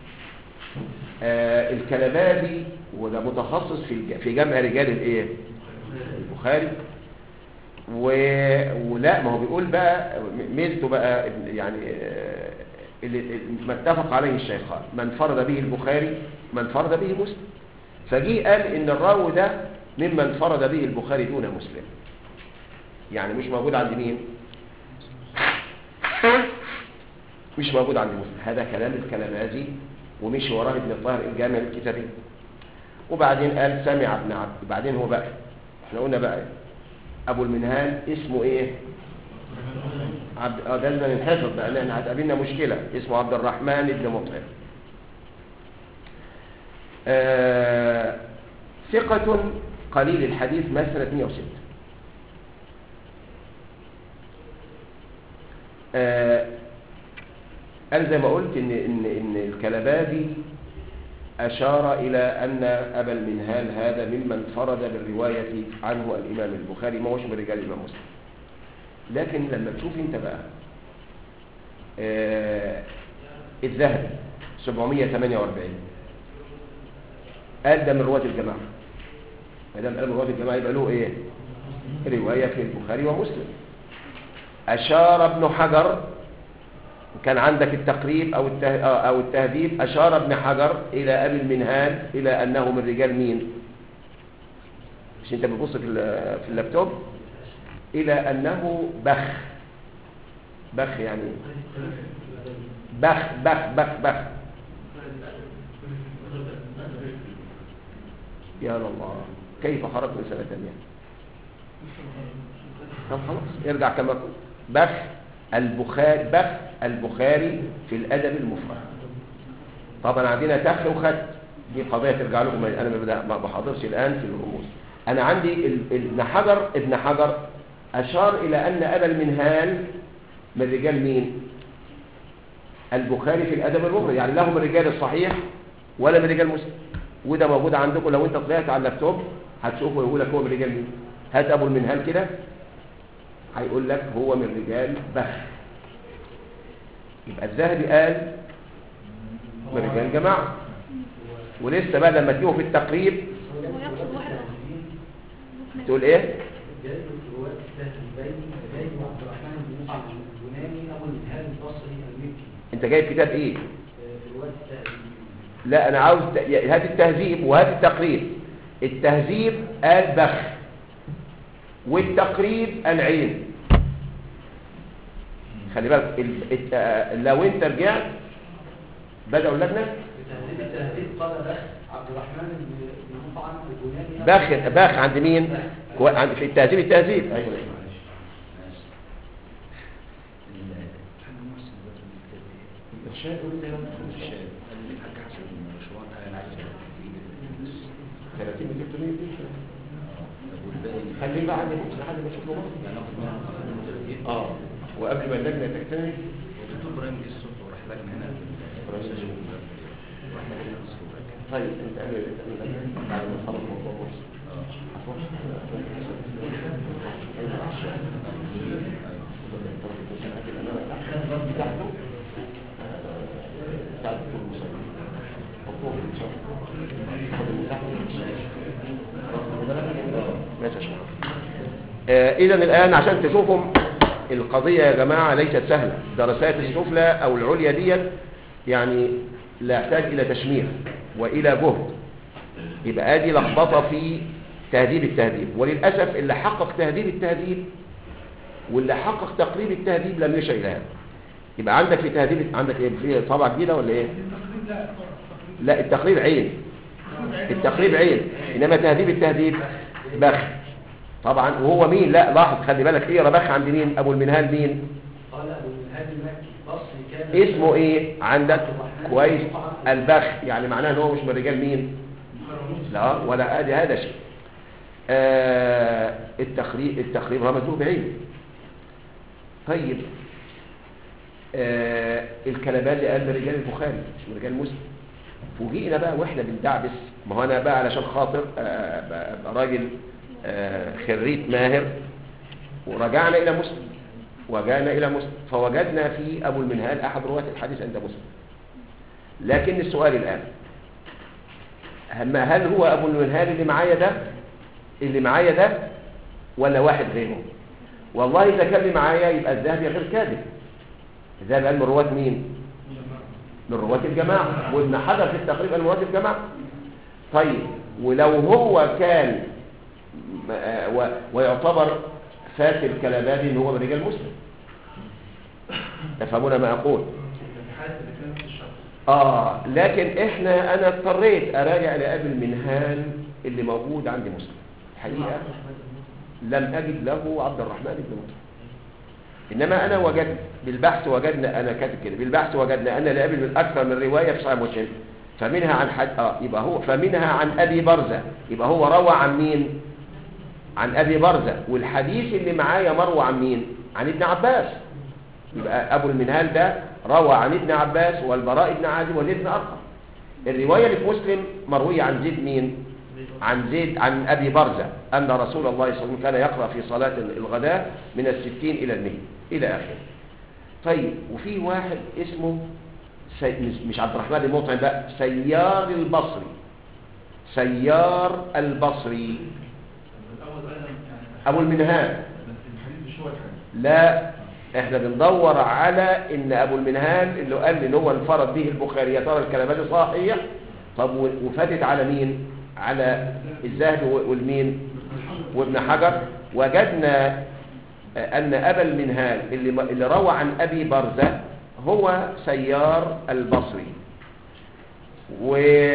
آه الكلبابي وده متخصص في الج- في جمع رجال الايه البخاري و... ولا ما هو بيقول بقى ميزته بقى يعني آه، اللي اللي- ما اتفق عليه الشيخان من فرد به البخاري من فرد به مسلم فجي قال ان الراوي ده ممن فرد به البخاري دون مسلم يعني مش موجود عند مين مش موجود عند مسلم هذا كلام الكلامازي ومشي وراه ابن الطاهر الجامع الكتابي وبعدين قال سمع ابن عبد بعدين هو بقى احنا قلنا بقى ابو المنهال اسمه ايه عبد اه ده لازم ننحفظ بقى لان هتقابلنا مشكله اسمه عبد الرحمن بن مطعم آه ثقة قليل الحديث مات سنة 106 آه أنا زي ما قلت إن إن إن الكلبابي أشار إلى أن أبا المنهال هذا ممن فرد بالرواية عنه الإمام البخاري ما هوش من رجال الإمام مسلم لكن لما تشوف أنت بقى آه الذهبي 748 قال ده من رواة الجماعة ما دام قال من رواة الجماعة يبقى له إيه؟ رواية في البخاري ومسلم أشار ابن حجر كان عندك التقريب أو الته... أو التهذيب أشار ابن حجر إلى أبي المنهال إلى أنه من رجال مين مش أنت بتبص في ال- في اللابتوب إلى أنه بخ بخ يعني إيه؟ بخ بخ بخ بخ يا الله كيف خرج من سنة ثانية طب خلاص ارجع كما كنت بخ البخاري بخ البخاري في الأدب المفرد طبعا عندنا تخ وخت دي قضية ترجع لكم أنا ما بدأ- ما بحاضرش الآن في الرموز أنا عندي ال- ال- ابن حجر ابن حجر أشار إلى أن أبا المنهال من رجال مين البخاري في الأدب المفرد يعني له من رجال الصحيح ولا من رجال مسلم وده موجود عندكم لو انت طلعت على اللابتوب هتشوفه يقول لك هو من رجال مين هات ابو المنهال كده هيقول لك هو من رجال بخ يبقى الذهبي قال من رجال جماعة ولسه بقى لما تجيبه في التقريب ويقصد واحد آخر تقول ايه جاي رواية التهذيبين جاي عبد الرحمن بن مصعب اليوناني أبو الإنهال البصري المكي انت جايب كتاب ايه آه، رواية التهذيب لا انا عاوز ت- هات التهذيب وهات التقريب التهذيب قال بخ والتقريب العين خلي بالك ال- الت- آه، لو انت رجعت بدأوا اللجنة بتهذيب التهذيب قال بخ عبد الرحمن بن بن مطعم اليوناني باخ باخ عند مين كو- عند في التهذيب التهذيب ايوه الشاهد يقول لي أنا- 30 300 خليه بقى عندي بكره لحد ما اشوف له مرة. اه وقبل ما اللجنه تكتمل طيب انت قبل اللجنه بعد ما نخلص موضوع بكره هتروح بتاعته بتاعته في المسلم مطلوب ان شاء الله خد المساحه ماشي يا شباب اذا الان عشان تشوفوا القضيه يا جماعه ليست سهله دراسات السفلى او العليا ديت يعني لا يحتاج الى تشمير والى جهد يبقى ادي لخبطه في تهذيب التهذيب وللاسف اللي حقق تهذيب التهذيب واللي حقق تقريب التهذيب لم يشأ الى هذا يبقى عندك في تهذيب عندك ايه في طبعه جديده ولا ايه لا التقريب عين التقريب عين انما تهذيب التهذيب بخ طبعا وهو مين لا لاحظ خلي بالك ايه بخ عند مين ابو المنهال مين قال أبو الإنهال اسمه ايه عندك كويس البخ يعني معناه ان هو مش من رجال مين لا ولا ادي هذا شيء آه التخريب التخريب رمزوه بعيد طيب آه الكلبازي قال من رجال البخاري مش من رجال مسلم فوجئنا بقى واحنا بندعبس ما هو انا بقى علشان خاطر آه، أبقى أبقى راجل آه، خريج ماهر ورجعنا الى مسلم وجاءنا الى مسلم فوجدنا في ابو المنهال احد رواه الحديث عند مسلم لكن السؤال الان أما هل هو ابو المنهال اللي معايا ده اللي معايا ده ولا واحد غيره والله اذا كان اللي معايا يبقى الذهبي غير كاذب الذهبي قال من رواه مين من رواه الجماعه وابن حجر في التقريب قال من رواه الجماعه طيب ولو هو كان م- آه، و- ويعتبر فات الكلبابي ان هو من رجال مسلم تفهمون ما اقول اه لكن احنا انا اضطريت اراجع لابي المنهال اللي موجود عند مسلم الحقيقه لم اجد له عبد الرحمن بن مسلم انما انا وجدت بالبحث وجدنا انا كاتب كده بالبحث وجدنا ان لابي من اكثر من روايه في صحيح مسلم فمنها عن حد اه يبقى هو فمنها عن ابي برزه يبقى هو روى عن مين عن ابي برزه والحديث اللي معايا مروى عن مين عن ابن عباس يبقى ابو المنهال ده روى عن ابن عباس والبراء بن عازب وزيد بن ارقم الروايه اللي في مسلم مرويه عن زيد مين عن زيد عن ابي برزه ان رسول الله صلى الله عليه وسلم كان يقرا في صلاه الغداء من الستين الى المئة الى اخره طيب وفي واحد اسمه سي... مش- مش عبد الرحمن المطعم بقى سيار البصري سيار البصري الأول أيضا يعني ابو المنهال بس الحديث مش هو الحديث لا احنا بندور على ان ابو المنهال اللي قال ان هو انفرد به البخاري يا ترى الكلمات صحيح طب و- وفاتت على مين على الذهبي و- والمين وابن حجر وجدنا آه، ان ابا المنهال اللي م- اللي روى عن ابي برزه هو سيار البصري و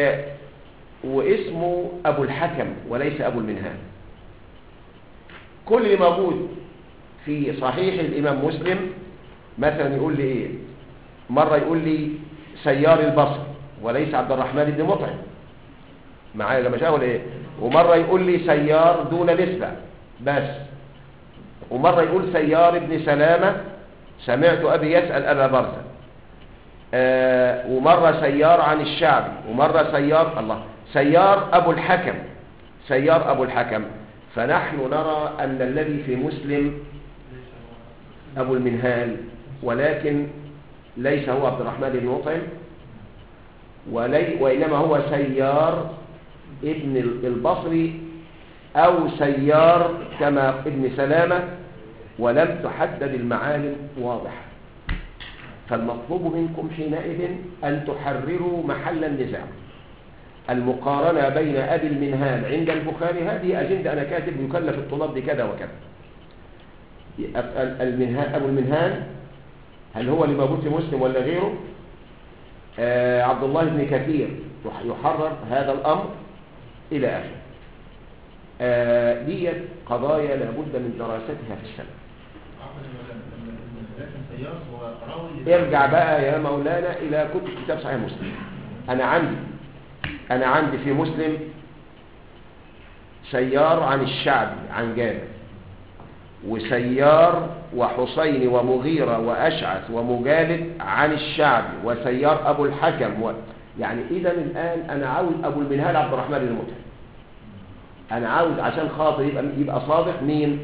واسمه ابو الحكم وليس ابو المنهال كل اللي موجود في صحيح الإمام مسلم مثلا يقول لي إيه مرة يقول لي سيار البصر وليس عبد الرحمن بن مطعم معايا يا جماعة ولا إيه ومرة يقول لي سيار دون نسبة بس ومرة يقول سيار ابن سلامة سمعت أبي يسأل أبا برزة آه ومرة سيار عن الشعبي ومرة سيار الله سيار أبو الحكم سيار أبو الحكم فنحن نرى أن الذي في مسلم أبو المنهال ولكن ليس هو عبد الرحمن بن مطعم ولي وإنما هو سيار ابن البصري أو سيار كما ابن سلامة ولم تحدد المعالم واضحة فالمطلوب منكم حينئذ أن تحرروا محل النزاع المقارنة بين أبي المنهال عند البخاري هذه أجندة أنا كاتب يكلف الطلاب بكذا وكذا المنهال أبو المنهال هل هو اللي موجود في مسلم ولا غيره آه عبد الله بن كثير يح- يحرر هذا الأمر إلى آخره آه ديت قضايا لابد من دراستها في السنة عفوا يا مولانا لكن سيار هو راوي ارجع بقى يا مولانا إلى كتب كتاب صحيح مسلم أنا عندي أنا عندي في مسلم سيار عن الشعبي عن جابر وسيار وحسين ومغيرة وأشعث ومجالد عن الشعبي وسيار أبو الحكم و... يعني إذا الآن أنا عاوز أبو المنهال عبد الرحمن بن المتعب أنا عاوز عشان خاطر يبقى يبقى صادق مين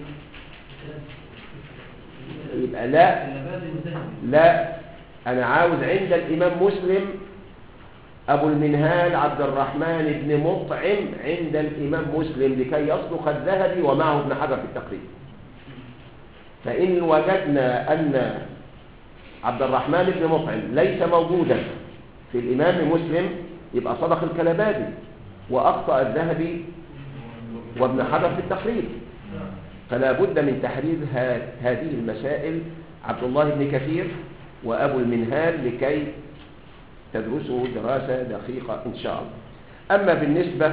يبقى لا لا أنا عاوز عند الإمام مسلم أبو المنهال عبد الرحمن بن مطعم عند الإمام مسلم لكي يصدق الذهبي ومعه ابن حجر في التقريب فإن وجدنا أن عبد الرحمن بن مطعم ليس موجودا في الإمام مسلم يبقى صدق الكلبابي وأخطأ الذهبي وابن حجر في التقريب فلا بد من تحرير ها- هذه المسائل عبد الله بن كثير وأبو المنهال لكي تدرسه دراسة دقيقة إن شاء الله أما بالنسبة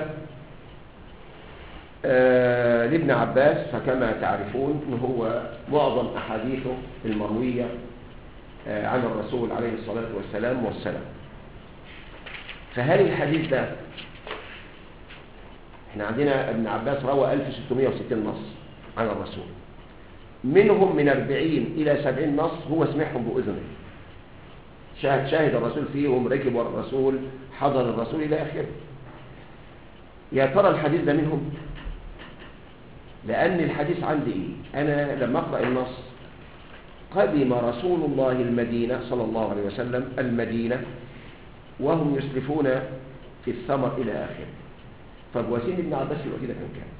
آه، لابن عباس فكما تعرفون إن هو معظم أحاديثه المروية آه، عن الرسول عليه الصلاة والسلام والسلام فهل الحديث ده احنا عندنا ابن عباس روى 1660 نص عن الرسول منهم من 40 إلى 70 نص هو سمعهم بأذنه شاهد شاهد الرسول فيهم ركب ورا الرسول حضر الرسول إلى آخره يا ترى الحديث ده منهم لأن الحديث عندي إيه أنا لما أقرأ النص قدم رسول الله المدينة صلى الله عليه وسلم المدينة وهم يسلفون في الثمر إلى آخره طب وسيم ابن عباس يبقى كده كان كام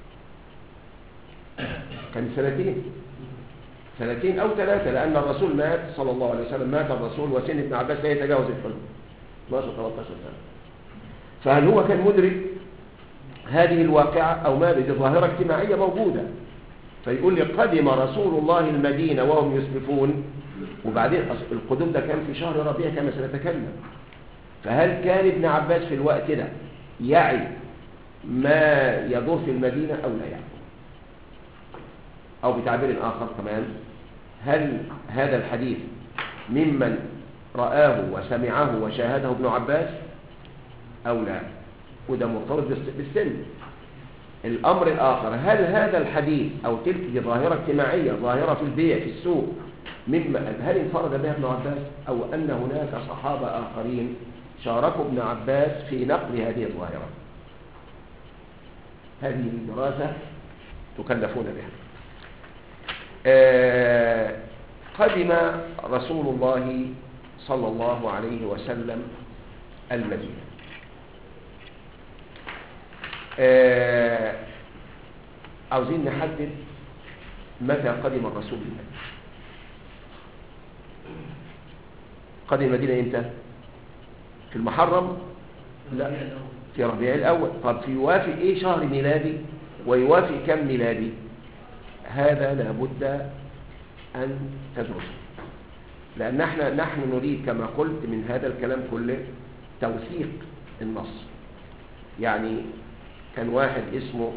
كان سنتين سنتين أو ثلاثة لأن الرسول مات صلى الله عليه وسلم مات الرسول وسن ابن عباس لا يتجاوز الحلم 12 13 سنة فهل هو كان مدرك هذه الواقعة أو ما دي ظاهرة اجتماعية موجودة فيقول لي قدم رسول الله المدينة وهم يسلفون وبعدين أص- القدوم ده كان في شهر ربيع كما سنتكلم فهل كان ابن عباس في الوقت ده يعي ما يدور في المدينة أو لا يعي أو بتعبير آخر كمان هل هذا الحديث ممن رآه وسمعه وشاهده ابن عباس أو لا وده مرتبط بالس- بالسن الأمر الآخر هل هذا الحديث أو تلك دي ظاهرة اجتماعية ظاهرة في البيع في السوق مما هل انفرد بها ابن عباس أو أن هناك صحابة آخرين شاركوا ابن عباس في نقل هذه الظاهرة هذه الدراسة تكلفون بها آه، قدم رسول الله صلى الله عليه وسلم المدينة آه، عاوزين نحدد متى قدم الرسول المدينة قدم المدينة امتى في المحرم لا في ربيع الأول طب في يوافق ايه شهر ميلادي ويوافق كم ميلادي هذا لابد أن تدرسه لأن احنا نحن نريد كما قلت من هذا الكلام كله توثيق النص يعني كان واحد اسمه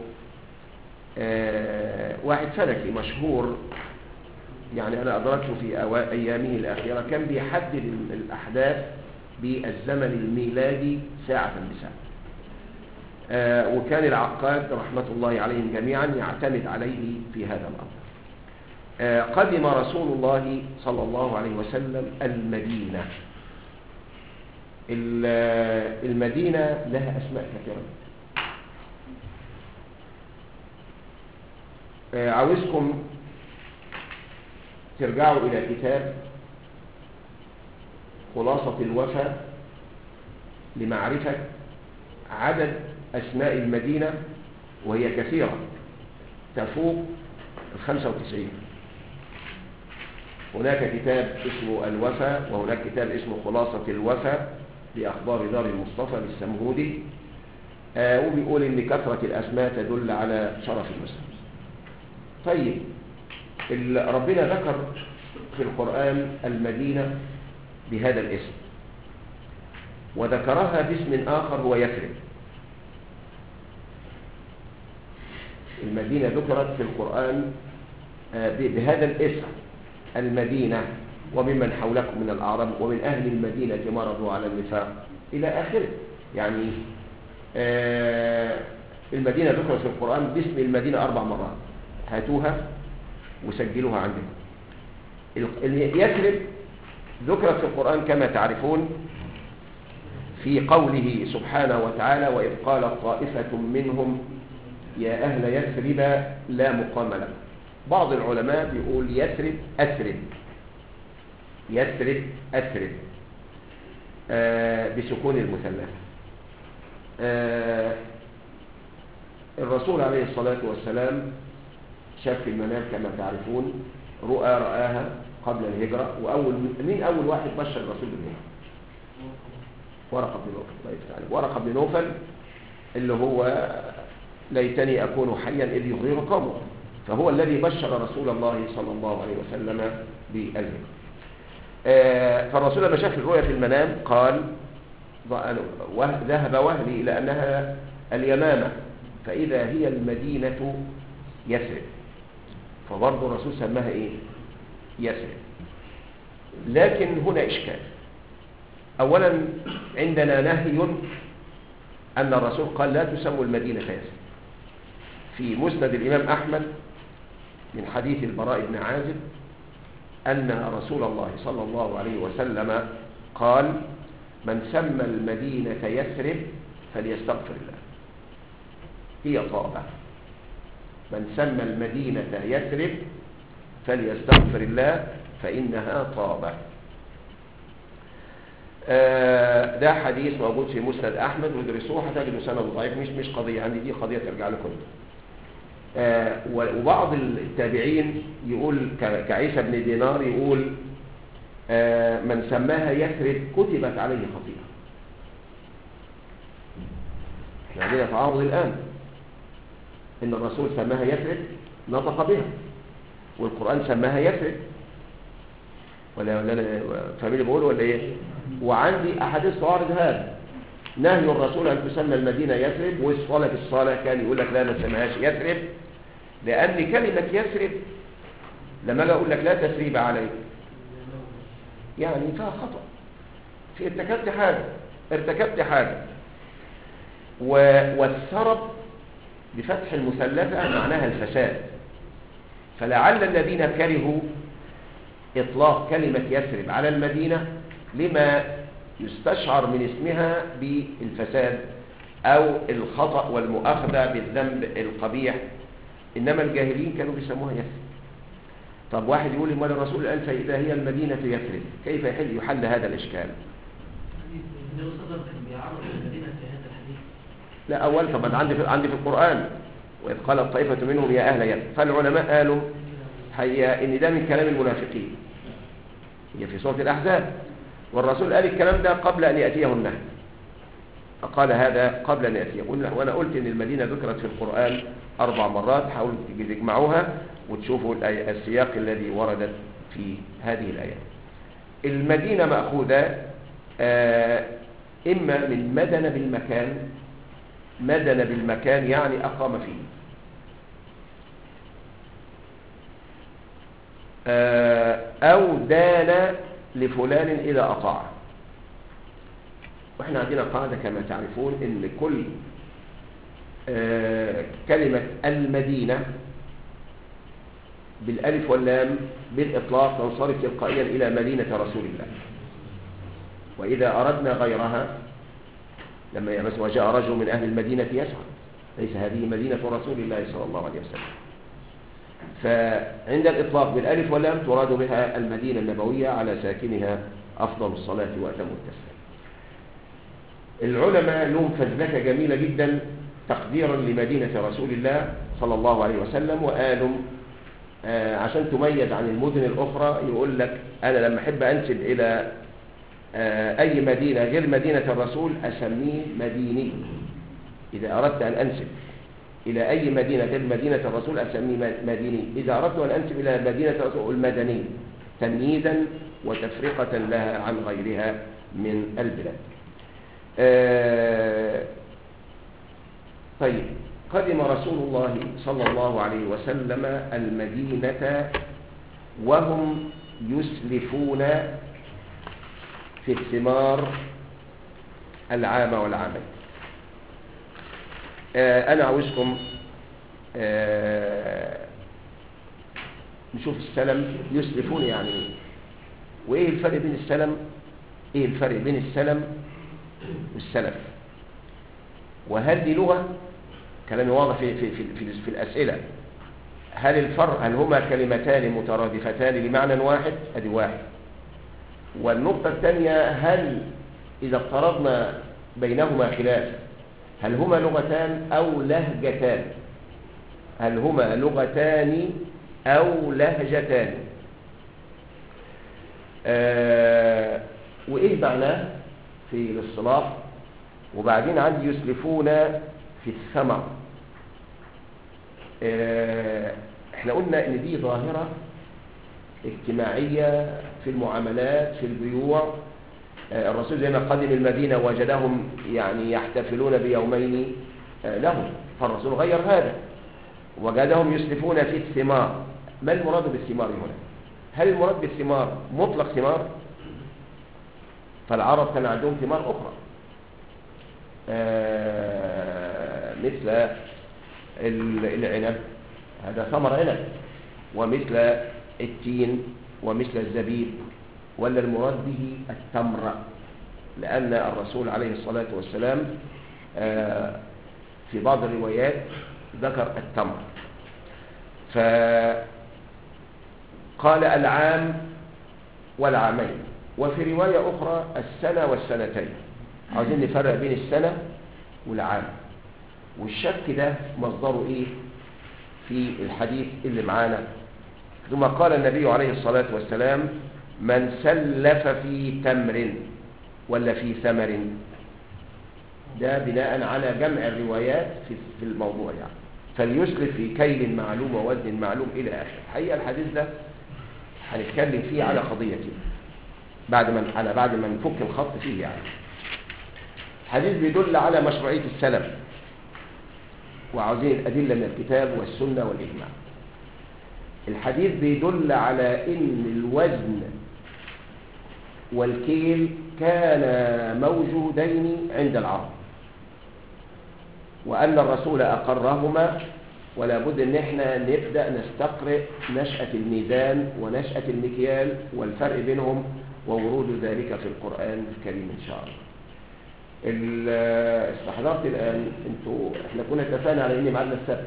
آه واحد فلكي مشهور يعني أنا أدركته في أوا- أيامه الأخيرة كان بيحدد ال- الأحداث بالزمن الميلادي ساعة بساعة آه، وكان العقاد رحمة الله عليهم جميعا يعتمد عليه في هذا الأمر آه، قدم رسول الله صلى الله عليه وسلم المدينة ال- آه، المدينة لها أسماء كثيرة آه، عاوزكم ترجعوا إلى كتاب خلاصة الوفا لمعرفة عدد أسماء المدينة وهي كثيرة تفوق الخمسة وتسعين هناك كتاب اسمه الوفا وهناك كتاب اسمه خلاصة الوفا لأخبار دار المصطفى للسمهودي آه وبيقول إن كثرة الأسماء تدل على شرف المسلم طيب ال- ربنا ذكر في القرآن المدينة بهذا الاسم وذكرها باسم آخر هو يثرب المدينة ذكرت في القرآن آه، ب- بهذا الاسم المدينة وممن حولكم من الأعراب ومن أهل المدينة مرضوا على النفاق إلى آخره يعني آه، المدينة ذكرت في القرآن باسم المدينة أربع مرات هاتوها وسجلوها عندكم ال- ال- يثرب ذكرت في القرآن كما تعرفون في قوله سبحانه وتعالى وإذ قالت طائفة منهم يا أهل يثرب لا مقام لكم بعض العلماء بيقول يثرب أثرب يثرب أثرب آه بسكون المثلث آه الرسول عليه الصلاة والسلام شاف في المنام كما تعرفون رؤى رآها قبل الهجرة وأول مين أول واحد بشر الرسول بالهجرة ورقة بن نوفل الله يفتح عليك ورقة بن نوفل اللي هو ليتني أكون حيا إذ يغير قومه فهو الذي بشر رسول الله صلى الله عليه وسلم بالهجرة آه، فالرسول لما شاف الرؤيا في المنام قال ض- وه- ذهب وهلي إلى أنها اليمامة فإذا هي المدينة يثرب فبرضه الرسول سماها إيه يثرب لكن هنا إشكال أولا عندنا نهي أن الرسول قال لا تسموا المدينة يثرب في مسند الإمام أحمد من حديث البراء بن عازب أن رسول الله صلى الله عليه وسلم قال من سمى المدينة يثرب فليستغفر الله هي طابة من سمى المدينة يثرب فليستغفر الله فإنها طابة آه، ده حديث موجود في مسند أحمد وادرسوه هتجدوا سند ضعيف مش مش قضية عندي دي قضية ترجع لكم انتم. آه، وبعض التابعين يقول ك- كعيسى بن دينار يقول آه، من سماها يثرب كتبت عليه خطيئة احنا عندنا تعارض الآن إن الرسول سماها يثرب نطق بها والقرآن سماها يثرب ولا ولا أنا فاهمين بقول ولا إيه وعندي أحاديث تعارض هذا نهي الرسول أن تسمى المدينة يثرب والصلاة في الصلاة كان يقول لك لا ما تسميهاش يثرب لأن كلمة يثرب لما أجي أقول لك لا تثريب عليك يعني فيها خطأ في ارتكبت حاجة ارتكبت حاجة و... والثرب بفتح المثلثة معناها الفساد فلعل الذين كرهوا إطلاق كلمة يثرب على المدينة لما يستشعر من اسمها بالفساد أو الخطأ والمؤاخذة بالذنب القبيح إنما الجاهلين كانوا بيسموها يثرب طب واحد يقول امال الرسول قال فإذا هي المدينة يثرب كيف يحل يحل هذا الإشكال النبي صلى الله عليه وسلم كان بيعرض المدينة في هذا الحديث لا أول طبعا عندي في عندي في القرآن وإذ قالت طائفة منهم يا أهل يثرب فالعلماء قالوا هي إن ده من كلام المنافقين هي في سورة الأحزاب والرسول قال الكلام ده قبل أن يأتيه النهي فقال هذا قبل أن يأتيه وأنا وأنا قلت إن المدينة ذكرت في القرآن أربع مرات حاولوا تجمعوها وتشوفوا الآي- السياق الذي وردت في هذه الآيات المدينة مأخوذة آه، إما من مدن بالمكان مدن بالمكان يعني أقام فيه آه، أو دان لفلان إذا أطاع وإحنا عندنا قاعدة كما تعرفون إن كل آه، كلمة المدينة بالألف واللام بالإطلاق تنصرف تلقائيا إلى مدينة رسول الله وإذا أردنا غيرها لما يمس وجاء رجل من أهل المدينة يسعى ليس هذه مدينة رسول الله صلى الله عليه وسلم فعند الإطلاق بالألف واللام تراد بها المدينة النبوية على ساكنها أفضل الصلاة وأتم التسليم العلماء لهم فزلكة جميلة جدا تقديرا لمدينة رسول الله صلى الله عليه وسلم وقالوا آه، عشان تميز عن المدن الأخرى يقول لك أنا لما أحب أنسب إلى آه، أي مدينة غير مدينة الرسول أسميه مديني إذا أردت أن أنسب إلى أي مدينة غير مدينة الرسول أسميه م- مديني إذا أردت أن أنسب إلى مدينة الرسول المدني تمييزا وتفرقة لها عن غيرها من البلاد آه، طيب قدم رسول الله صلى الله عليه وسلم المدينة وهم يسلفون في الثمار العام والعامين آه، أنا عاوزكم آه، نشوف السلم يسلفون يعني إيه وإيه الفرق بين السلم إيه الفرق بين السلم والسلف وهل دي لغة كلامي واضح في, في, في, في, في الأسئلة هل الفرق هل هما كلمتان مترادفتان لمعنى واحد ادي واحد والنقطة الثانية هل إذا افترضنا بينهما خلاف هل هما لغتان أو لهجتان هل هما لغتان أو لهجتان آه وإيه معناه في الاصطلاح وبعدين عندي يسلفون في الثمر آه احنا قلنا ان دي ظاهرة اجتماعية في المعاملات في البيوع آه الرسول زي ما قدم المدينة وجدهم يعني يحتفلون بيومين آه لهم فالرسول غير هذا وجدهم يسلفون في الثمار ما المراد بالثمار هنا هل المراد بالثمار مطلق ثمار فالعرب كان عندهم ثمار أخرى آه، مثل ال- العنب هذا ثمر عنب ومثل التين ومثل الزبيب ولا المراد به التمر لأن الرسول عليه الصلاة والسلام آه، في بعض الروايات ذكر التمر فقال العام والعامين وفي رواية أخرى السنة والسنتين عاوزين نفرق بين السنة والعام والشك ده مصدره إيه في الحديث اللي معانا ثم قال النبي عليه الصلاة والسلام من سلف في تمر ولا في ثمر ده بناء على جمع الروايات في في الموضوع يعني فليسلف في كيل معلوم ووزن معلوم إلى آخر الحقيقة الحديث ده هنتكلم فيه على قضيتين بعد ما على بعد ما نفك الخط فيه يعني الحديث بيدل على مشروعية السلف وعاوزين الأدلة من الكتاب والسنة والإجماع الحديث بيدل على ان الوزن والكيل كان موجودين عند العرب وان الرسول اقرهما ولا بد ان احنا نبدا نستقرئ نشاه الميزان ونشاه المكيال والفرق بينهم وورود ذلك في القران الكريم ان شاء الله ال- استحضرت الان انتوا احنا كنا اتفقنا على ان ميعادنا السبت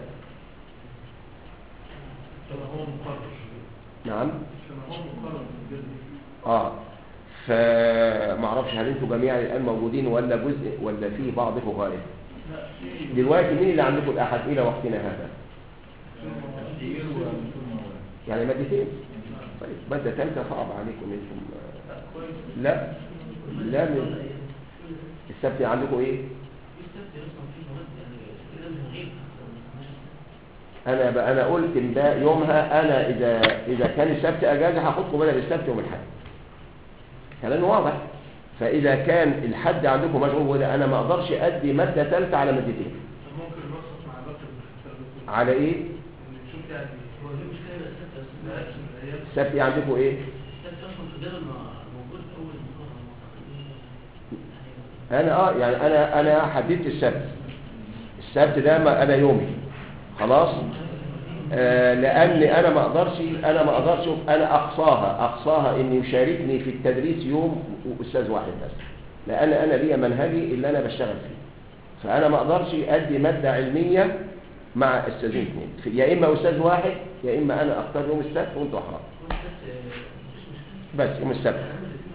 كما هو مقرر نعم كما هو مقرر في الجزء اه فما اعرفش هل انتوا جميعا الان موجودين ولا جزء ولا في بعضكم غائب لا في دلوقتي مين اللي عندكم الاحد الى وقتنا هذا تفسير وثم يعني مادتين طيب ماده ثالثه صعب عليكم انتم لا كويس لا لا من السبت عندكم ايه انا بقى انا قلت امبارح يومها انا اذا اذا كان السبت اجازه هاخدكم بدل السبت يوم الاحد كلام واضح فاذا كان الحد عندكم مشغول وده انا ما اقدرش ادي ماده ثالثه على مادتين ممكن نوصف مع باقي الدكتور على ايه ان نشوف يعني هو دي مشكله الست ما عرفش من الايام السبت عندكم ايه انا اه يعني انا انا حددت السبت السبت ده ما انا يومي خلاص آه لان انا ما اقدرش انا ما اقدرش انا اقصاها اقصاها ان يشاركني في التدريس يوم استاذ واحد بس لان انا ليا منهجي اللي انا بشتغل فيه فانا ما اقدرش ادي ماده علميه مع استاذين اثنين في- يا اما استاذ واحد يا اما انا اختار يوم السبت وانتوا احرار بس يوم السبت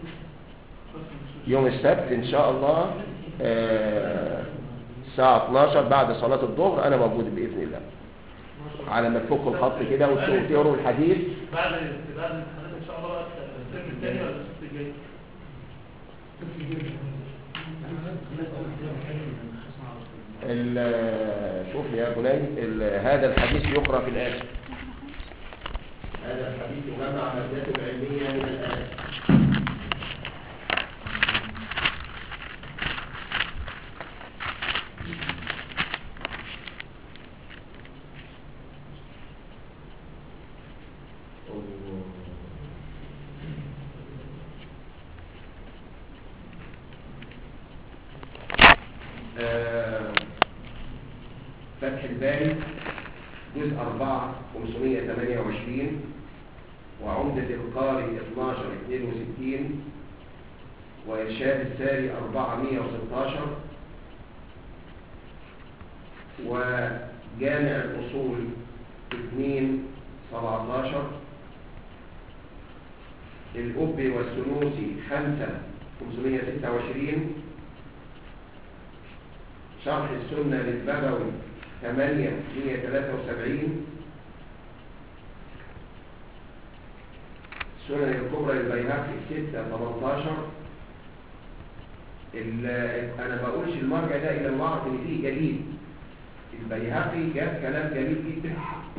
يوم السبت ان شاء الله آه، الساعة 12 بعد صلاة الظهر انا موجود باذن الله على ما تفكوا الخط كده وت- وتقروا الحديث بعد بعد الامتحانات ان شاء الله بقى الترم الثاني ولا الست الجاي؟ ال- شوف يا بني ال- هذا الحديث يقرأ في الآية هذا الحديث يجمع مادته العلمية من الآية آه، فتح الباري جزء 4 528 وعمدة القاري 12 62 وإرشاد الساري 416 وجامع الأصول 2 17 الأبي والسنوسي 5 526 شرح السنة للبغوي 8 173 السنن الكبرى للبيهقي 6 18 ال- انا ما بقولش المرجع ده الا لما اعرف ان فيه جديد البيهقي جاب كلام جميل جدا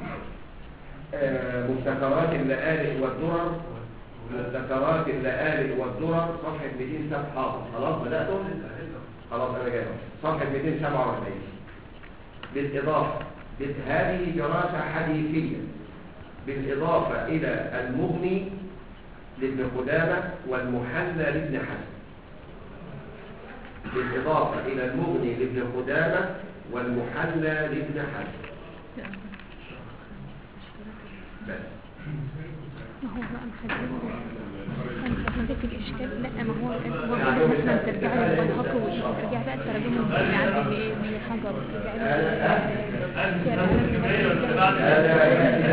آه، مبتكرات اللآلئ والدرر مبتكرات اللآلئ والدرر صفحة 207 حافظ خلاص بدأتم خلاص انا جاي صفحة 247 بالإضافة بت- هذه دراسة حديثية بالإضافة إلى المغني لابن قدامة والمحلى لابن حزم بالإضافة إلى المغني لابن قدامة والمحلى لابن حزم بس ما هو بقى محزن انا جبت الاشكال لا ما هو كان هو بيقول مثلا ترجع لي البيهقي وترجع بقى التراجم اللي عند ابن حجر وترجع لي